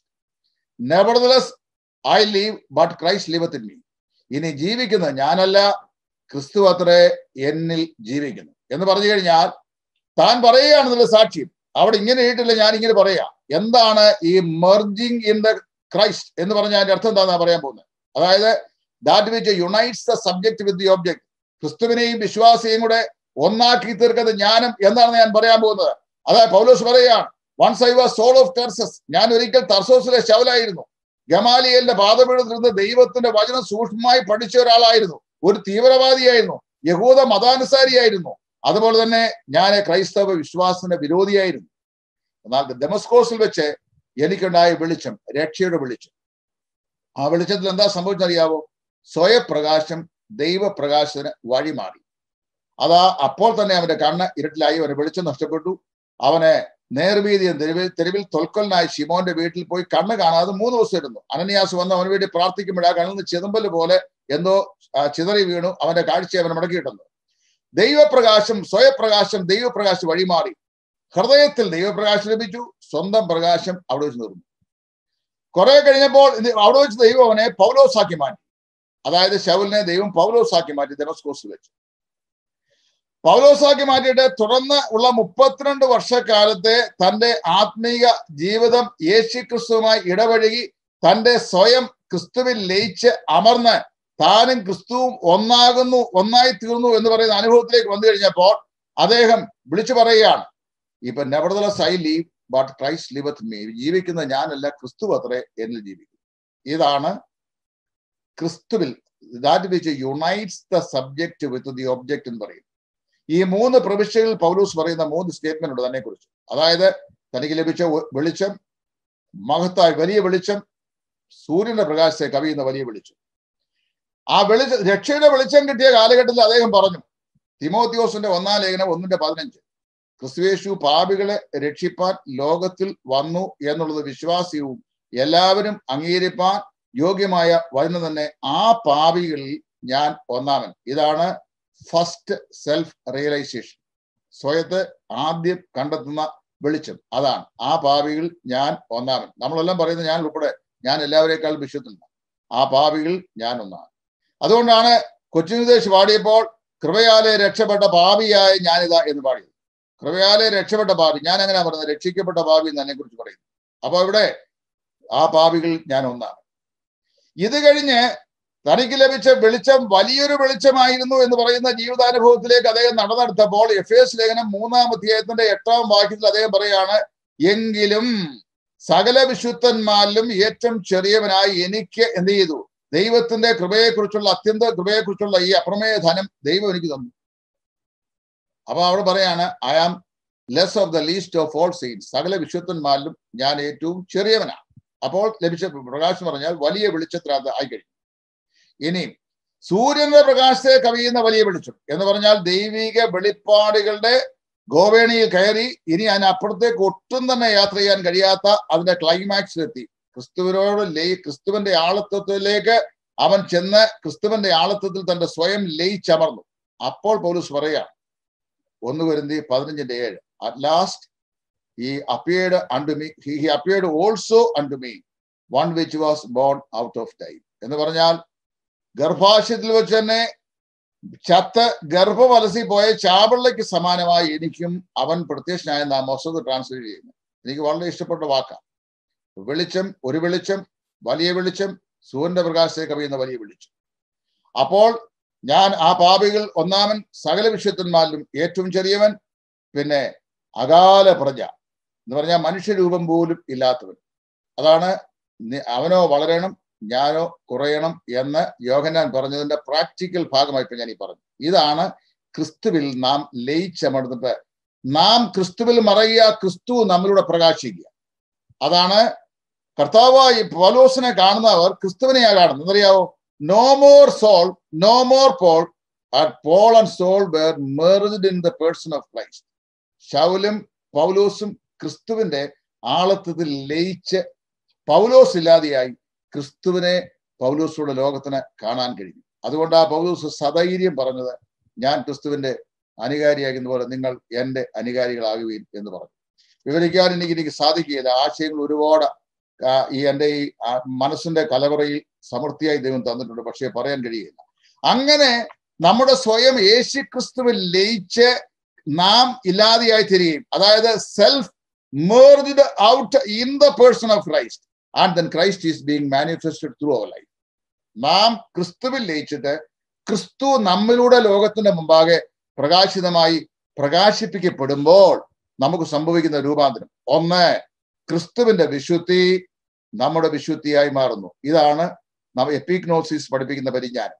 nevertheless I live but Christ liveth in me ഇനി ജീവിക്കുന്നത് ഞാനല്ല ക്രിസ്തു അത്രേ എന്നിൽ ജീവിക്കുന്നു എന്ന് പറഞ്ഞു കഴിഞ്ഞാൽ താൻ പറയുകയാണെന്നുള്ള സാക്ഷ്യം അവിടെ ഇങ്ങനെ ഇട്ടില്ല ഞാൻ ഇങ്ങനെ പറയാ എന്താണ് ഈ മെർജിങ് ഇൻ ദ ക്രൈസ്റ്റ് എന്ന് പറഞ്ഞാൽ അതിന്റെ അർത്ഥം എന്താണെന്നാ പറയാൻ പോകുന്നത് അതായത് that which unites the subject with the object ക്രിസ്തുവിനെയും വിശ്വാസിയെയും കൂടെ ഒന്നാക്കി തീർക്കുന്ന ജ്ഞാനം എന്നാണ് ഞാൻ പറയാൻ പോകുന്നത് അതായത് പൗലോസ് പറയുകയാണ് once I was Saul of Tarsus ഞാൻ ഒരിക്കൽ തർസോസിലെ ശവലായിരുന്നു ഗമാലിയലിന്റെ പാതപീഠത്തിലിരുന്ന് ദൈവത്തിന്റെ വചനം സൂക്ഷ്മമായി പഠിച്ച ഒരാളായിരുന്നു ഒരു തീവ്രവാദിയായിരുന്നു യഹൂദ മതാനുസാരിയായിരുന്നു അതുപോലെ തന്നെ ഞാൻ ക്രൈസ്തവ വിശ്വാസത്തിന്റെ വിരോധിയായിരുന്നു എന്നാൽ ഡെമസ്കോസിൽ വെച്ച് എനിക്കുണ്ടായ വെളിച്ചം രക്ഷയുടെ വെളിച്ചം ആ വെളിച്ചത്തിൽ എന്താ സംഭവിച്ചറിയാവോ സ്വയപ്രകാശം ദൈവപ്രകാശത്തിന് വഴിമാറി അതാ അപ്പോൾ തന്നെ അവന്റെ കണ്ണ് ഇരുട്ടിലായി അവന് വെളിച്ചം നഷ്ടപ്പെട്ടു അവനെ നേർവീതിയും തെരുവിൽ തെരുവിൽ തൊൽക്കൊലിനായി ഷിമോന്റെ വീട്ടിൽ പോയി കണ്ണ് കാണാതെ മൂന്ന് ദിവസം ഇരുന്നു അനന്യാസ് വന്ന് അവന് വേണ്ടി പ്രാർത്ഥിക്കുമ്പോൾ ആ കണ്ണിൽ നിന്ന് ചിതമ്പല് പോലെ എന്തോ ആ, ചിതറി വീണു അവന്റെ കാഴ്ച അവൻ മടക്കിയിട്ടുന്നു ദൈവപ്രകാശം സ്വയപ്രകാശം ദൈവപ്രകാശം വഴിമാറി ഹൃദയത്തിൽ ദൈവപ്രകാശം ലഭിച്ചു സ്വന്തം പ്രകാശം അവിടെ വെച്ച് നിർന്നു കുറെ കഴിഞ്ഞപ്പോൾ ഇത് അവിടെ വെച്ച് ദൈവം അവനെ പൗലോസാക്കി മാറ്റി അതായത് ശൗലിനെ ദൈവം പൗലോസാക്കി മാറ്റി ഡെമസ്കോസിൽ വെച്ച് പൗലോസാക്കി മാറ്റിയിട്ട് തുടർന്ന് ഉള്ള മുപ്പത്തിരണ്ട് വർഷക്കാലത്തെ തന്റെ ആത്മീക ജീവിതം യേശു ക്രിസ്തുവുമായി ഇടപഴകി തന്റെ സ്വയം ക്രിസ്തുവിൽ ലയിച്ച് അമർന്ന് താനും ക്രിസ്തുവും ഒന്നാകുന്നു ഒന്നായി തീർന്നു എന്ന് പറയുന്ന അനുഭവത്തിലേക്ക് വന്നു കഴിഞ്ഞപ്പോൾ അദ്ദേഹം വിളിച്ചു പറയുകയാണ് ഇപ്പൊ nevertheless I live but Christ liveth me ജീവിക്കുന്ന ഞാനല്ല ക്രിസ്തു അത്രേ എന്നിൽ ജീവിക്കും ഇതാണ് ക്രിസ്തുവിൽ that which unites the subject with the object എന്ന് പറയും ഈ മൂന്ന് പ്രവിശ്യകളിൽ പൗലൂസ് പറയുന്ന മൂന്ന് സ്റ്റേറ്റ്മെന്റ് ഉണ്ട് തന്നെ കുറിച്ച് അതായത് തനിക്ക് ലഭിച്ച ഒ- വെളിച്ചം മഹത്തായ വലിയ വെളിച്ചം സൂര്യന്റെ പ്രകാശത്തെ കവിയുന്ന വലിയ വെളിച്ചം ആ വെളിച്ച രക്ഷയുടെ വെളിച്ചം കിട്ടിയ കാലഘട്ടത്തിൽ അദ്ദേഹം പറഞ്ഞു തിമോത്തിയോസിന്റെ ഒന്നാം ലേഖനം ഒന്നിന്റെ പതിനഞ്ച് ക്രിസ്തുവേശു പാപികളെ രക്ഷിപ്പാൻ ലോകത്തിൽ വന്നു എന്നുള്ളത് വിശ്വാസ്യവും എല്ലാവരും അംഗീകരിപ്പാൻ യോഗ്യമായ വചനം തന്നെ ആ പാപികളിൽ ഞാൻ ഒന്നാമൻ ഇതാണ് ഫസ്റ്റ് സെൽഫ് റിയലൈസേഷൻ സ്വയത്തെ ആദ്യം കണ്ടെത്തുന്ന വെളിച്ചം അതാണ് ആ പാപികൾ ഞാൻ ഒന്നാമൻ നമ്മളെല്ലാം പറയുന്നത് ഞാൻ ഉൾപ്പെടെ ഞാൻ എല്ലാവരേക്കാൾ വിശുദ്ധനാണ് ആ പാപികൾ ഞാൻ ഒന്നാണ് അതുകൊണ്ടാണ് കൊച്ചുനിദേശ് പാടിയപ്പോൾ കൃപയാലെ രക്ഷപ്പെട്ട പാപിയായ ഞാനിതാ എന്ന് പാടിയത് കൃപയാലെ രക്ഷപ്പെട്ട പാപി ഞാൻ എങ്ങനെയാ പറയുന്നത് രക്ഷിക്കപ്പെട്ട പാപി എന്ന് എന്നെ കുറിച്ച് പറയുന്നു അപ്പൊ ഇവിടെ ആ പാപികൾ ഞാൻ ഒന്നാണ് ഇത് കഴിഞ്ഞ് തനിക്ക് ലഭിച്ച വെളിച്ചം വലിയൊരു വെളിച്ചമായിരുന്നു എന്ന് പറയുന്ന ജീവിതാനുഭവത്തിലേക്ക് അദ്ദേഹം നടന്നെടുത്തപ്പോൾ എഫ് എസ് ലേഖനം മൂന്നാം അധ്യായത്തിന്റെ എട്ടാം വാക്യത്തിൽ അദ്ദേഹം പറയാണ് എങ്കിലും സകല വിശുദ്ധന്മാരിലും ഏറ്റവും ചെറിയവനായി എനിക്ക് എന്ത് ചെയ്തു ദൈവത്തിന്റെ കൃപയെക്കുറിച്ചുള്ള അത്യന്ത കൃപയെക്കുറിച്ചുള്ള ഈ അപ്രമേയ ധനം ദൈവം എനിക്ക് തന്നു അപ്പൊ അവിടെ പറയാണ് I am less of the least of all saints സകല വിശുദ്ധന്മാരിലും ഞാൻ ഏറ്റവും ചെറിയവനാണ് അപ്പോൾ ലഭിച്ച പ്രകാശം പറഞ്ഞാൽ വലിയ വെളിച്ചത്തിനകത്ത് ആയി കഴിഞ്ഞു ഇനി സൂര്യന്റെ പ്രകാശത്തെ കവിയുന്ന വലിയ വെളിച്ചം എന്ന് പറഞ്ഞാൽ ദൈവിക വെളിപ്പാടുകളുടെ ഗോവേണിയിൽ കയറി ഇനി അതിനപ്പുറത്തേക്ക് ഒട്ടും തന്നെ യാത്ര ചെയ്യാൻ കഴിയാത്ത അതിന്റെ ക്ലൈമാക്സിലെത്തി ക്രിസ്തുവിനോട് ലയി ക്രിസ്തുവിന്റെ ആളത്വത്തിലേക്ക് അവൻ ചെന്ന് ക്രിസ്തുവിന്റെ ആളത്വത്തിൽ തന്റെ സ്വയം ലയിച്ചമർന്നു അപ്പോൾ പൗലൂസ് പറയുകയാണ് ഒന്ന് വരുന്തി പതിനഞ്ചിന്റെ ഏഴ് at last he appeared unto me he appeared also unto me one which was born out of time എന്ന് പറഞ്ഞാൽ ഗർഭാശയത്തിൽ വെച്ച് തന്നെ ചത്ത് ഗർഭവലസി പോയ ചാവള്ളയ്ക്ക് സമാനമായി എനിക്കും അവൻ പ്രത്യക്ഷനായ നാം മൊസദ് ട്രാൻസ്ലേറ്റ് ചെയ്യുന്നു എനിക്ക് വളരെ ഇഷ്ടപ്പെട്ട വാക്കാണ് വെളിച്ചം ഒരു വെളിച്ചം വലിയ വെളിച്ചം സൂര്യന്റെ പ്രകാശത്തെ കവിയുന്ന വലിയ വെളിച്ചം അപ്പോൾ ഞാൻ ആ പാപികൾ ഒന്നാമൻ സകല വിഷയത്തിന്മാരിലും ഏറ്റവും ചെറിയവൻ പിന്നെ അകാല പ്രജ എന്ന് പറഞ്ഞാൽ മനുഷ്യരൂപം പോലും ഇല്ലാത്തവൻ അതാണ് അവനോ വളരണം ഞാനോ കുറയണം എന്ന് യോഹന്നാൻ പറഞ്ഞതിന്റെ പ്രാക്ടിക്കൽ ഭാഗമായി ഇപ്പൊ ഞാൻ ഈ പറഞ്ഞു ഇതാണ് ക്രിസ്തുവിൽ നാം ലയിച്ചമർന്നിട്ട് നാം ക്രിസ്തുവിൽ മറയുക ക്രിസ്തു നമ്മളിലൂടെ പ്രകാശിക്കുക അതാണ് കർത്താവായി പൗലോസിനെ കാണുന്നവർ ക്രിസ്തുവിനെയാ കാണുന്നത് എന്നറിയാവോ no more Saul no more Paul Paul and Saul were merged in the person of Christ ശൗലും പൗലോസും ക്രിസ്തുവിന്റെ ആളത്വത്തിൽ ലയിച്ച് പൗലോസ് ഇല്ലാതെയായി ക്രിസ്തുവിനെ പൗലോസിലൂടെ ലോകത്തിന് കാണാൻ കഴിയും അതുകൊണ്ട് ആ പൗലോസ് സധൈര്യം പറഞ്ഞത് ഞാൻ ക്രിസ്തുവിന്റെ അനുകാരിയാകുന്ന പോലെ നിങ്ങൾ എന്റെ അനുകാരികളാകുകയും എന്ന് പറഞ്ഞു വിവരിക്കാൻ എനിക്ക് എനിക്ക് സാധിക്കുകയില്ല ആശയങ്ങൾ ഒരുപാട് ഈ എൻ്റെ ഈ മനസ്സിന്റെ കലവറയിൽ സമൃദ്ധിയായി ദൈവം തന്നിട്ടുണ്ട് പക്ഷേ പറയാൻ കഴിയില്ല അങ്ങനെ നമ്മുടെ സ്വയം യേശു ക്രിസ്തുവിൽ ലയിച്ച് നാം ഇല്ലാതെയായി തീരുകയും അതായത് self merged out in the person of Christ and then Christ is being manifested through our life നാം ക്രിസ്തുവിൽ ലയിച്ചിട്ട് ക്രിസ്തു നമ്മിലൂടെ ലോകത്തിന്റെ മുമ്പാകെ പ്രകാശിതമായി പ്രകാശിപ്പിക്കപ്പെടുമ്പോൾ നമുക്ക് സംഭവിക്കുന്ന രൂപാന്തരം ഒന്ന് ക്രിസ്തുവിന്റെ വിശുദ്ധി നമ്മുടെ വിശുദ്ധിയായി മാറുന്നു ഇതാണ് നമ്മ എപ്പിഗ്നോസിസ് പഠിപ്പിക്കുന്ന പരിജ്ഞാനം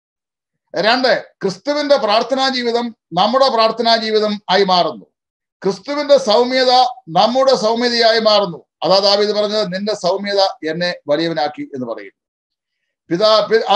രണ്ട് ക്രിസ്തുവിന്റെ പ്രാർത്ഥനാ ജീവിതം നമ്മുടെ പ്രാർത്ഥനാ ജീവിതം ആയി മാറുന്നു ക്രിസ്തുവിന്റെ സൗമ്യത നമ്മുടെ സൗമ്യതയായി മാറുന്നു അതാ ദാവീദ് പറഞ്ഞത് നിന്റെ സൗമ്യത എന്നെ വലിയവനാക്കി എന്ന് പറയുന്നു പിതാ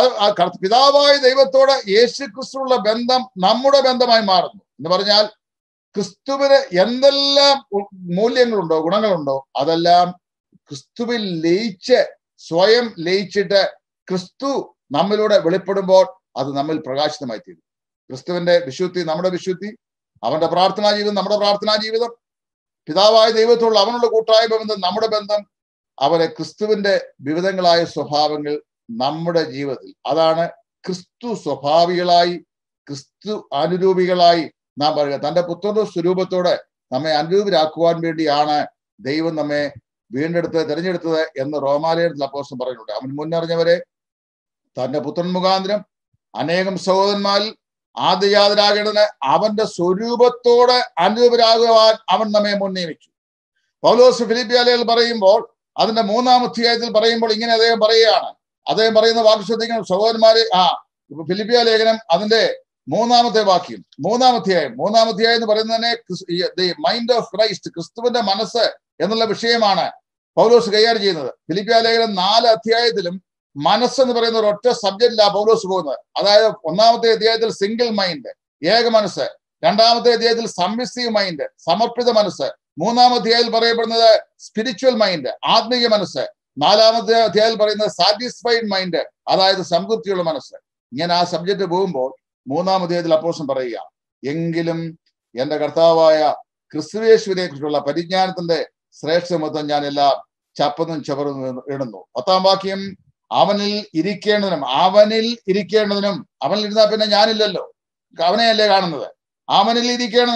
പിതാവായ ദൈവത്തോട് യേശു ക്രിസ്തുള്ള ബന്ധം നമ്മുടെ ബന്ധമായി മാറുന്നു എന്ന് പറഞ്ഞാൽ ക്രിസ്തുവിന് എന്തെല്ലാം മൂല്യങ്ങളുണ്ടോ ഗുണങ്ങളുണ്ടോ അതെല്ലാം ക്രിസ്തുവിൽ ലയിച്ച് സ്വയം ലയിച്ചിട്ട് ക്രിസ്തു നമ്മിലൂടെ വെളിപ്പെടുമ്പോൾ അത് നമ്മിൽ പ്രകാശിതമായി തീരും ക്രിസ്തുവിന്റെ വിശുദ്ധി നമ്മുടെ വിശുദ്ധി അവന്റെ പ്രാർത്ഥനാ ജീവിതം നമ്മുടെ പ്രാർത്ഥനാ ജീവിതം പിതാവായ ദൈവത്തോടുള്ള അവനുള്ള കൂട്ടായ്മ ബന്ധം നമ്മുടെ ബന്ധം അവരെ ക്രിസ്തുവിന്റെ വിവിധങ്ങളായ സ്വഭാവങ്ങൾ നമ്മുടെ ജീവിതത്തിൽ അതാണ് ക്രിസ്തു സ്വഭാവികളായി ക്രിസ്തു അനുരൂപികളായി നാം പറയുക തന്റെ പുത്രന്റെ സ്വരൂപത്തോടെ നമ്മെ അനുരൂപരാക്കുവാൻ വേണ്ടിയാണ് ദൈവം നമ്മെ വീണ്ടെടുത്ത് തിരഞ്ഞെടുത്തത് എന്ന് റോമാലയത്തിൽ അപ്പോസ്റ്റം പറയുന്നുണ്ട് അവൻ മുന്നറിഞ്ഞവരെ തന്റെ പുത്രൻ മുഖാന്തരം അനേകം സഹോദരന്മാരിൽ ആദ്യജാതരാകേണ്ടതിന് അവന്റെ സ്വരൂപത്തോടെ അനുരൂപരാകുവാൻ അവൻ നമ്മെ മുൻനിയമിച്ചു പൗലോസ് ഫിലിപ്പിയാലയിൽ പറയുമ്പോൾ അതിന്റെ മൂന്നാം അധ്യായത്തിൽ പറയുമ്പോൾ ഇങ്ങനെ അദ്ദേഹം പറയുകയാണ് അദ്ദേഹം പറയുന്ന വാക്ക് ശ്രദ്ധിക്കണം സഹോദരന്മാരെ ആ ഫിലിപ്പിയ ലേഖനം അതിന്റെ മൂന്നാമത്തെ വാക്യം മൂന്നാം അധ്യായം മൂന്നാം അധ്യായം എന്ന് പറയുന്നതിനെ ദി മൈൻഡ് ഓഫ് ക്രൈസ്റ്റ് ക്രിസ്തുവിന്റെ മനസ്സ് എന്നുള്ള വിഷയമാണ് പൗലോസ് കൈകാര്യം ചെയ്യുന്നത് ഫിലിപ്പിയ ലേഖനം നാല് അധ്യായത്തിലും മനസ്സെന്ന് പറയുന്ന ഒരു ഒറ്റ സബ്ജക്റ്റിലാ പൗലോസ് പോകുന്നത് അതായത് ഒന്നാമത്തെ അധ്യായത്തിൽ സിംഗിൾ മൈൻഡ് ഏക മനസ്സ് രണ്ടാമത്തെ അധ്യായത്തിൽ സംവിസീവ് മൈൻഡ് സമർപ്പിത മനസ്സ് മൂന്നാം അധ്യായത്തിൽ പറയപ്പെടുന്നത് സ്പിരിച്വൽ മൈൻഡ് ആത്മീയ മനസ്സ് നാലാമത്തെ അധ്യായത്തിൽ പറയുന്നത് സാറ്റിസ്ഫൈഡ് മൈൻഡ് അതായത് സംതൃപ്തിയുള്ള മനസ്സ് ഇങ്ങനെ ആ സബ്ജക്റ്റ് പോകുമ്പോൾ മൂന്നാം അധ്യായത്തിൽ അപ്പോസം പറയുക എങ്കിലും എന്റെ കർത്താവായ ക്രിസ്തുവേശ്വരെ കുറിച്ചുള്ള പരിജ്ഞാനത്തിന്റെ ശ്രേഷ്ഠമത്വം ഞാൻ എല്ലാം ചപ്പന്നും ചവറും ഇടുന്നു പത്താം വാക്യം അവനിൽ ഇരിക്കേണ്ടതിനും അവനിൽ ഇരിക്കേണ്ടതിനും അവനിൽ ഇരുന്നാൽ പിന്നെ ഞാനില്ലല്ലോ അവനെയല്ലേ കാണുന്നത് അവനിൽ ഇരിക്കേണ്ടതിനും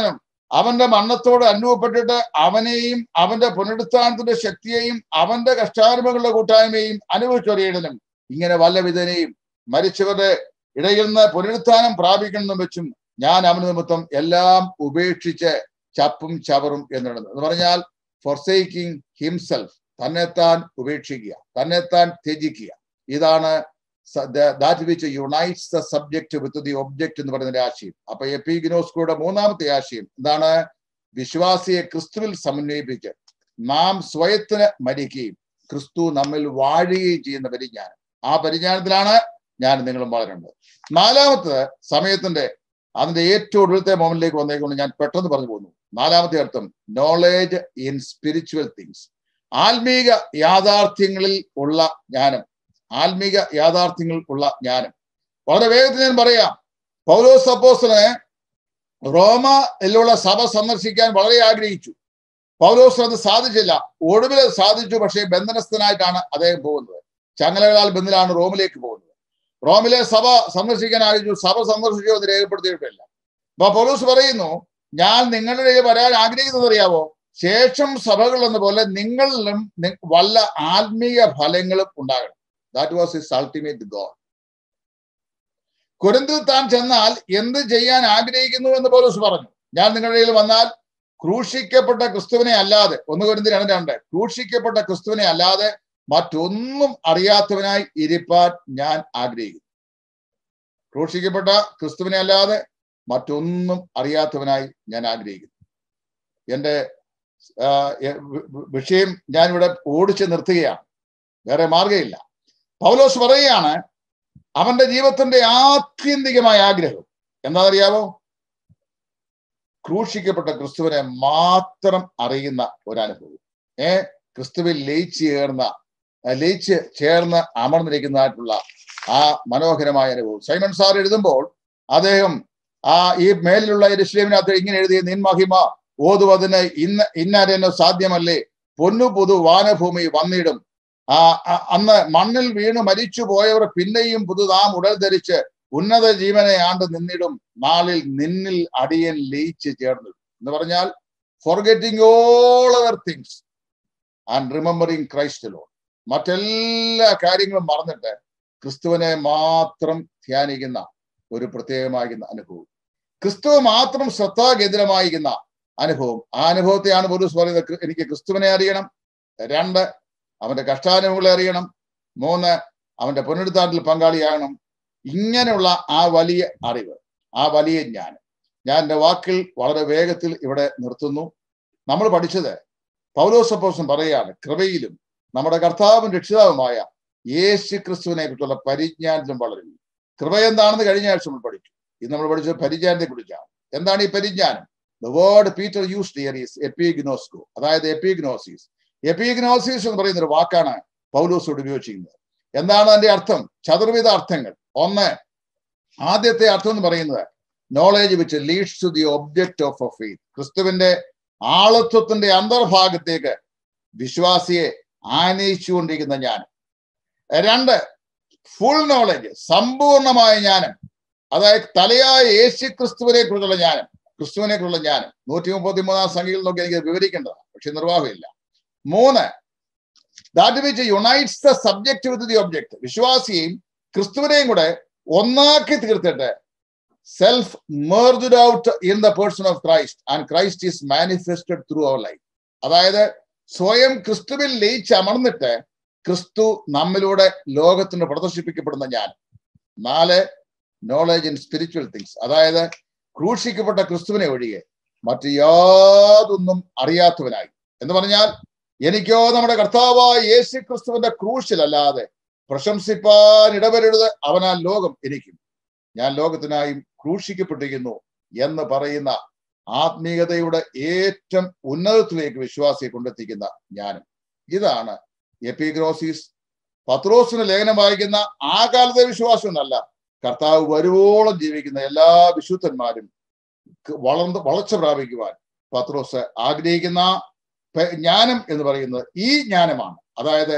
അവന്റെ മരണത്തോട് അനുഭവപ്പെട്ടിട്ട് അവനെയും അവന്റെ പുനരുത്ഥാനത്തിന്റെ ശക്തിയെയും അവന്റെ കഷ്ടാനുഭവങ്ങളുടെ കൂട്ടായ്മയും അനുഭവിച്ചറിയണം ഇങ്ങനെ വല്ല വിധനെയും മരിച്ചവരുടെ ഇടയിൽ നിന്ന് പുനരുത്ഥാനം പ്രാപിക്കണം വെച്ചും ഞാൻ അവന് നിമിത്തം എല്ലാം ഉപേക്ഷിച്ച് ചപ്പും ചവറും എന്നിടുന്നു എന്ന് പറഞ്ഞാൽ ഫോർസേക്കിംഗ് ഹിംസെൽഫ് തന്നെത്താൻ ഉപേക്ഷിക്കുക തന്നെത്താൻ ത്യജിക്കുക ഇതാണ് that which unites the subject with the object എന്ന് പറയുന്ന ആശയം അപ്പൊ എപ്പിഗ്നോസ്കൂടെ മൂന്നാമത്തെ ആശയം എന്താണ് വിശ്വാസിയെ ക്രിസ്തുവിൽ സമന്വയിപ്പിച്ച് നാം സ്വയത്തിന് മരിക്കുകയും ക്രിസ്തു നമ്മിൽ വാഴുകയും ചെയ്യുന്ന പരിജ്ഞാനം ആ പരിജ്ഞാനത്തിലാണ് ഞാൻ നിങ്ങളും വളരേണ്ടത് നാലാമത്തെ സമയത്തിന്റെ അതിന്റെ ഏറ്റവും ഒടുവിലത്തെ മോമെന്റിലേക്ക് വന്നേക്കൊണ്ട് ഞാൻ പെട്ടെന്ന് പറഞ്ഞു പോകുന്നു നാലാമത്തെ അർത്ഥം നോളേജ് ഇൻ സ്പിരിച്വൽ തിങ്സ് ആത്മീക യാഥാർത്ഥ്യങ്ങളിൽ ഉള്ള ജ്ഞാനം ആത്മീക യാഥാർത്ഥ്യങ്ങൾ ഉള്ള ജ്ഞാനം വളരെ വേഗത്തിൽ ഞാൻ പറയാം പൗലോസ് അപ്പോസ്തലനെ റോമയിലുള്ള സഭ സന്ദർശിക്കാൻ വളരെ ആഗ്രഹിച്ചു പൗലോസ് അത് സാധിച്ചില്ല ഒടുവിൽ സാധിച്ചു പക്ഷേ ബന്ധനസ്ഥനായിട്ടാണ് അദ്ദേഹം പോകുന്നത് ചങ്ങലകളാൽ ബന്ധനാണ് റോമിലേക്ക് പോകുന്നത് റോമിലെ സഭ സന്ദർശിക്കാൻ ആഗ്രഹിച്ചു സഭ സന്ദർശിച്ചോ അത് രേഖപ്പെടുത്തിയിട്ടില്ല അപ്പൊ പൗലോസ് പറയുന്നു ഞാൻ നിങ്ങളുടെ ഇടയിൽ വരാൻ ആഗ്രഹിക്കുന്നത് അറിയാവോ ശേഷം സഭകൾ എന്ന പോലെ നിങ്ങളിലും വല്ല ആത്മീയ ഫലങ്ങളും ഉണ്ടാകണം that was his ultimate God കുരന്തിൽ താൻ ചെന്നാൽ എന്ത് ചെയ്യാൻ ആഗ്രഹിക്കുന്നു എന്ന് പൗലോസ് പറഞ്ഞു ഞാൻ നിങ്ങളുടെ ഇടയിൽ വന്നാൽ ക്രൂശിക്കപ്പെട്ട ക്രിസ്തുവിനെ അല്ലാതെ ഒന്ന് കുരന്തി രണ്ട് രണ്ട് ക്രൂശിക്കപ്പെട്ട ക്രിസ്തുവിനെ അല്ലാതെ മറ്റൊന്നും അറിയാത്തവനായി ഇരിപ്പാൻ ഞാൻ ആഗ്രഹിക്കുന്നു ക്രൂശിക്കപ്പെട്ട ക്രിസ്തുവിനെ അല്ലാതെ മറ്റൊന്നും അറിയാത്തവനായി ഞാൻ ആഗ്രഹിക്കുന്നു എൻ്റെ വിഷയം ഞാനിവിടെ ഓടിച്ച് നിർത്തുകയാണ് വേറെ മാർഗമില്ല പൗലോസ് പറയുകയാണ് അവന്റെ ജീവിതത്തിന്റെ ആത്യന്തികമായ ആഗ്രഹം എന്താണെന്നറിയാവോ ക്രൂശിക്കപ്പെട്ട ക്രിസ്തുവിനെ മാത്രം അറിയുന്ന ഒരനുഭവം ഏ ക്രിസ്തുവിൽ ലയിച്ച് ചേർന്ന ലയിച്ച് ചേർന്ന് അമർന്നിരിക്കുന്നതായിട്ടുള്ള ആ മനോഹരമായ അനുഭവം സൈമൺ സാർ എഴുതുമ്പോൾ അദ്ദേഹം ആ ഈ മേലിലുള്ള എരുശ്ലേമിനകത്ത് ഇങ്ങനെ എഴുതിയ നിൻ മഹിമ ഓതുവതിന് ഇന്ന് ഇന്നാരെന്നോ സാധ്യമല്ലേ പൊന്നു പുതു വാനഭൂമി വന്നിടും ആ അന്ന് മണ്ണിൽ വീണു മരിച്ചു പോയവർ പിന്നെയും പുതുതാം ഉടൽ ധരിച്ച് ഉന്നത ജീവനെ ആണ്ട് നിന്നിടും നാളിൽ നിന്നിൽ അടിയൻ ലയിച്ച് ചേർന്നു എന്ന് പറഞ്ഞാൽ forgetting all our things and remembering Christ alone മറ്റെല്ലാ കാര്യങ്ങളും മറന്നിട്ട് ക്രിസ്തുവിനെ മാത്രം ധ്യാനിക്കുന്ന ഒരു പ്രത്യേകമാകുന്ന അനുഭവം ക്രിസ്തു മാത്രം ശ്രദ്ധാകേന്ദ്രമായിരിക്കുന്ന അനുഭവം ആ അനുഭവത്തെയാണ് പോലീസ് പറയുന്നത് എനിക്ക് ക്രിസ്തുവിനെ അറിയണം രണ്ട് അവന്റെ കഷ്ടാനുഭവങ്ങളെ അറിയണം മൂന്ന് അവന്റെ പുനരുദ്ധാനത്തിൽ പങ്കാളിയാകണം ഇങ്ങനെയുള്ള ആ വലിയ അറിവ് ആ വലിയ ജ്ഞാനം ഞാൻ എൻ്റെ വാക്കിൽ വളരെ വേഗത്തിൽ ഇവിടെ നിർത്തുന്നു നമ്മൾ പഠിച്ചത് പൗലോസപ്പോസം പറയുകയാണ് കൃപയിലും നമ്മുടെ കർത്താവും രക്ഷിതാവുമായ യേശു ക്രിസ്തുവിനെ കുറിച്ചുള്ള പരിജ്ഞാനത്തിലും വളരുന്നു കൃപ എന്താണെന്ന് കഴിഞ്ഞ ആഴ്ച നമ്മൾ പഠിച്ചു ഇന്ന് നമ്മൾ പഠിച്ചത് പരിജ്ഞാനത്തെ കുറിച്ചാണ് എന്താണ് ഈ പരിജ്ഞാനം the word Peter use there is epignosko അതായത് എപ്പിഗ്നോസിസ് എപ്പിഗ്നോസിസ് എന്ന് പറയുന്ന ഒരു വാക്കാണ് പൗലോസോട് ഉപയോഗിച്ചിരിക്കുന്നത് എന്താണ് അതിന്റെ അർത്ഥം ചതുർവിധ അർത്ഥങ്ങൾ ഒന്ന് ആദ്യത്തെ അർത്ഥം എന്ന് പറയുന്നത് knowledge which leads to the object of a faith ക്രിസ്തുവിന്റെ ആളത്വത്തിന്റെ അന്തർഭാഗത്തേക്ക് വിശ്വാസിയെ ആനയിച്ചുകൊണ്ടിരിക്കുന്ന ജ്ഞാനം രണ്ട് ഫുൾ നോളജ് സമ്പൂർണമായ ജ്ഞാനം അതായത് തലയായ യേശു ക്രിസ്തുവിനെ കുറിച്ചുള്ള ജ്ഞാനം ക്രിസ്തുവിനെ കുറിച്ചുള്ള ജ്ഞാനം നൂറ്റി മുപ്പത്തി മൂന്നാം സംഖ്യയിൽ നോക്കി എനിക്ക് വിവരിക്കേണ്ടതാണ് പക്ഷെ നിർവാഹമില്ല മൂന്ന് that which unites the subject with the object വിശ്വാസിയെയും ക്രിസ്തുവിനെയും കൂടെ ഒന്നാക്കി തീർത്തിട്ട് self merged out in the person of Christ and Christ is manifested through our life അതായത് സ്വയം ക്രിസ്തുവിൽ ലയിച്ച് അമർന്നിട്ട് ക്രിസ്തു നമ്മിലൂടെ ലോകത്തിന് പ്രദർശിപ്പിക്കപ്പെടുന്ന ഞാൻ നാല് നോളജ് ഇൻ സ്പിരിച്വൽ തിങ്സ് അതായത് ക്രൂശിക്കപ്പെട്ട ക്രിസ്തുവിനെ ഒഴികെ മറ്റു യാതൊന്നും അറിയാത്തവനായി എന്ന് പറഞ്ഞാൽ എനിക്കോ നമ്മുടെ കർത്താവായ യേശു ക്രിസ്തുവിന്റെ ക്രൂശിലല്ലാതെ പ്രശംസിപ്പാൻ ഇടവരരുത് അവനാൽ ലോകം എനിക്കും ഞാൻ ലോകത്തിനായും ക്രൂശിക്കപ്പെട്ടിരിക്കുന്നു എന്ന് പറയുന്ന ആത്മീയതയുടെ ഏറ്റവും ഉന്നതത്തിലേക്ക് വിശ്വാസിയെ കൊണ്ടെത്തിക്കുന്ന ജ്ഞാനം ഇതാണ് എപ്പിഗ്രോസിസ് പത്രോസിന് ലേഖനം വായിക്കുന്ന ആ കാലത്തെ വിശ്വാസം എന്നല്ല കർത്താവ് വരുവോളം ജീവിക്കുന്ന എല്ലാ വിശുദ്ധന്മാരും വളർന്ന് വളർച്ച പ്രാപിക്കുവാൻ പത്രോസ് ആഗ്രഹിക്കുന്ന ജ്ഞാനം എന്ന് പറയുന്നത് ഈ ജ്ഞാനമാണ് അതായത്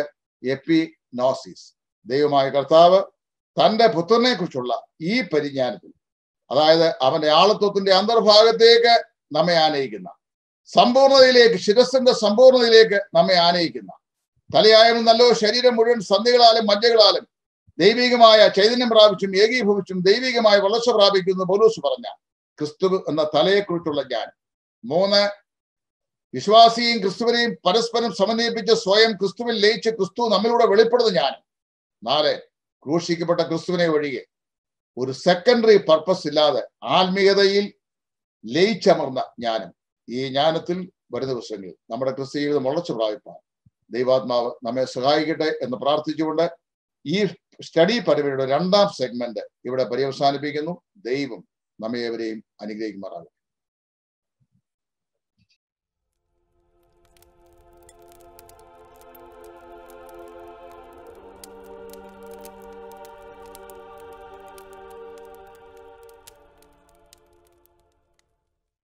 എപ്പിനോസിസ് ദൈവമായ കർത്താവ് തന്റെ പുത്രനെ കുറിച്ചുള്ള ഈ പരിജ്ഞാനത്തിൽ അതായത് അവന്റെ ആളത്വത്തിന്റെ അന്തർഭാഗത്തേക്ക് നമ്മെ ആനയിക്കുന്ന സമ്പൂർണതയിലേക്ക് ശിരസിന്റെ സമ്പൂർണതയിലേക്ക് നമ്മെ ആനയിക്കുന്ന തലയായും നല്ലോ ശരീരം മുഴുവൻ സന്ധികളാലും മജ്ജകളാലും ദൈവികമായ ചൈതന്യം പ്രാപിച്ചും ഏകീഭവിച്ചും ദൈവികമായ വളർച്ച പ്രാപിക്കുന്നു പോലൂസ് പറഞ്ഞ ക്രിസ്തു എന്ന തലയെക്കുറിച്ചുള്ള ജ്ഞാനം മൂന്ന് വിശ്വാസിയും ക്രിസ്തുവിനെയും പരസ്പരം സമന്വയിപ്പിച്ച് സ്വയം ക്രിസ്തുവിൽ ലയിച്ച് ക്രിസ്തു നമ്മിലൂടെ വെളിപ്പെടുന്ന ജ്ഞാനം നാല് ക്രൂശിക്കപ്പെട്ട ക്രിസ്തുവിനെ ഒഴികെ ഒരു സെക്കൻഡറി പർപ്പസ് ഇല്ലാതെ ആത്മീയതയിൽ ലയിച്ചമർന്ന ജ്ഞാനം ഈ ജ്ഞാനത്തിൽ വരും ദിവസങ്ങളിൽ നമ്മുടെ ക്രിസ്തു ജീവിതം മുളച്ചു പ്രാപിപ്പാൻ ദൈവാത്മാവ് നമ്മെ സഹായിക്കട്ടെ എന്ന് പ്രാർത്ഥിച്ചുകൊണ്ട് ഈ സ്റ്റഡി പരിപാടിയുടെ രണ്ടാം സെഗ്മെന്റ് ഇവിടെ പര്യവസാനിപ്പിക്കുന്നു ദൈവം നമ്മെ ഏവരെയും അനുഗ്രഹിക്കുമാറാകും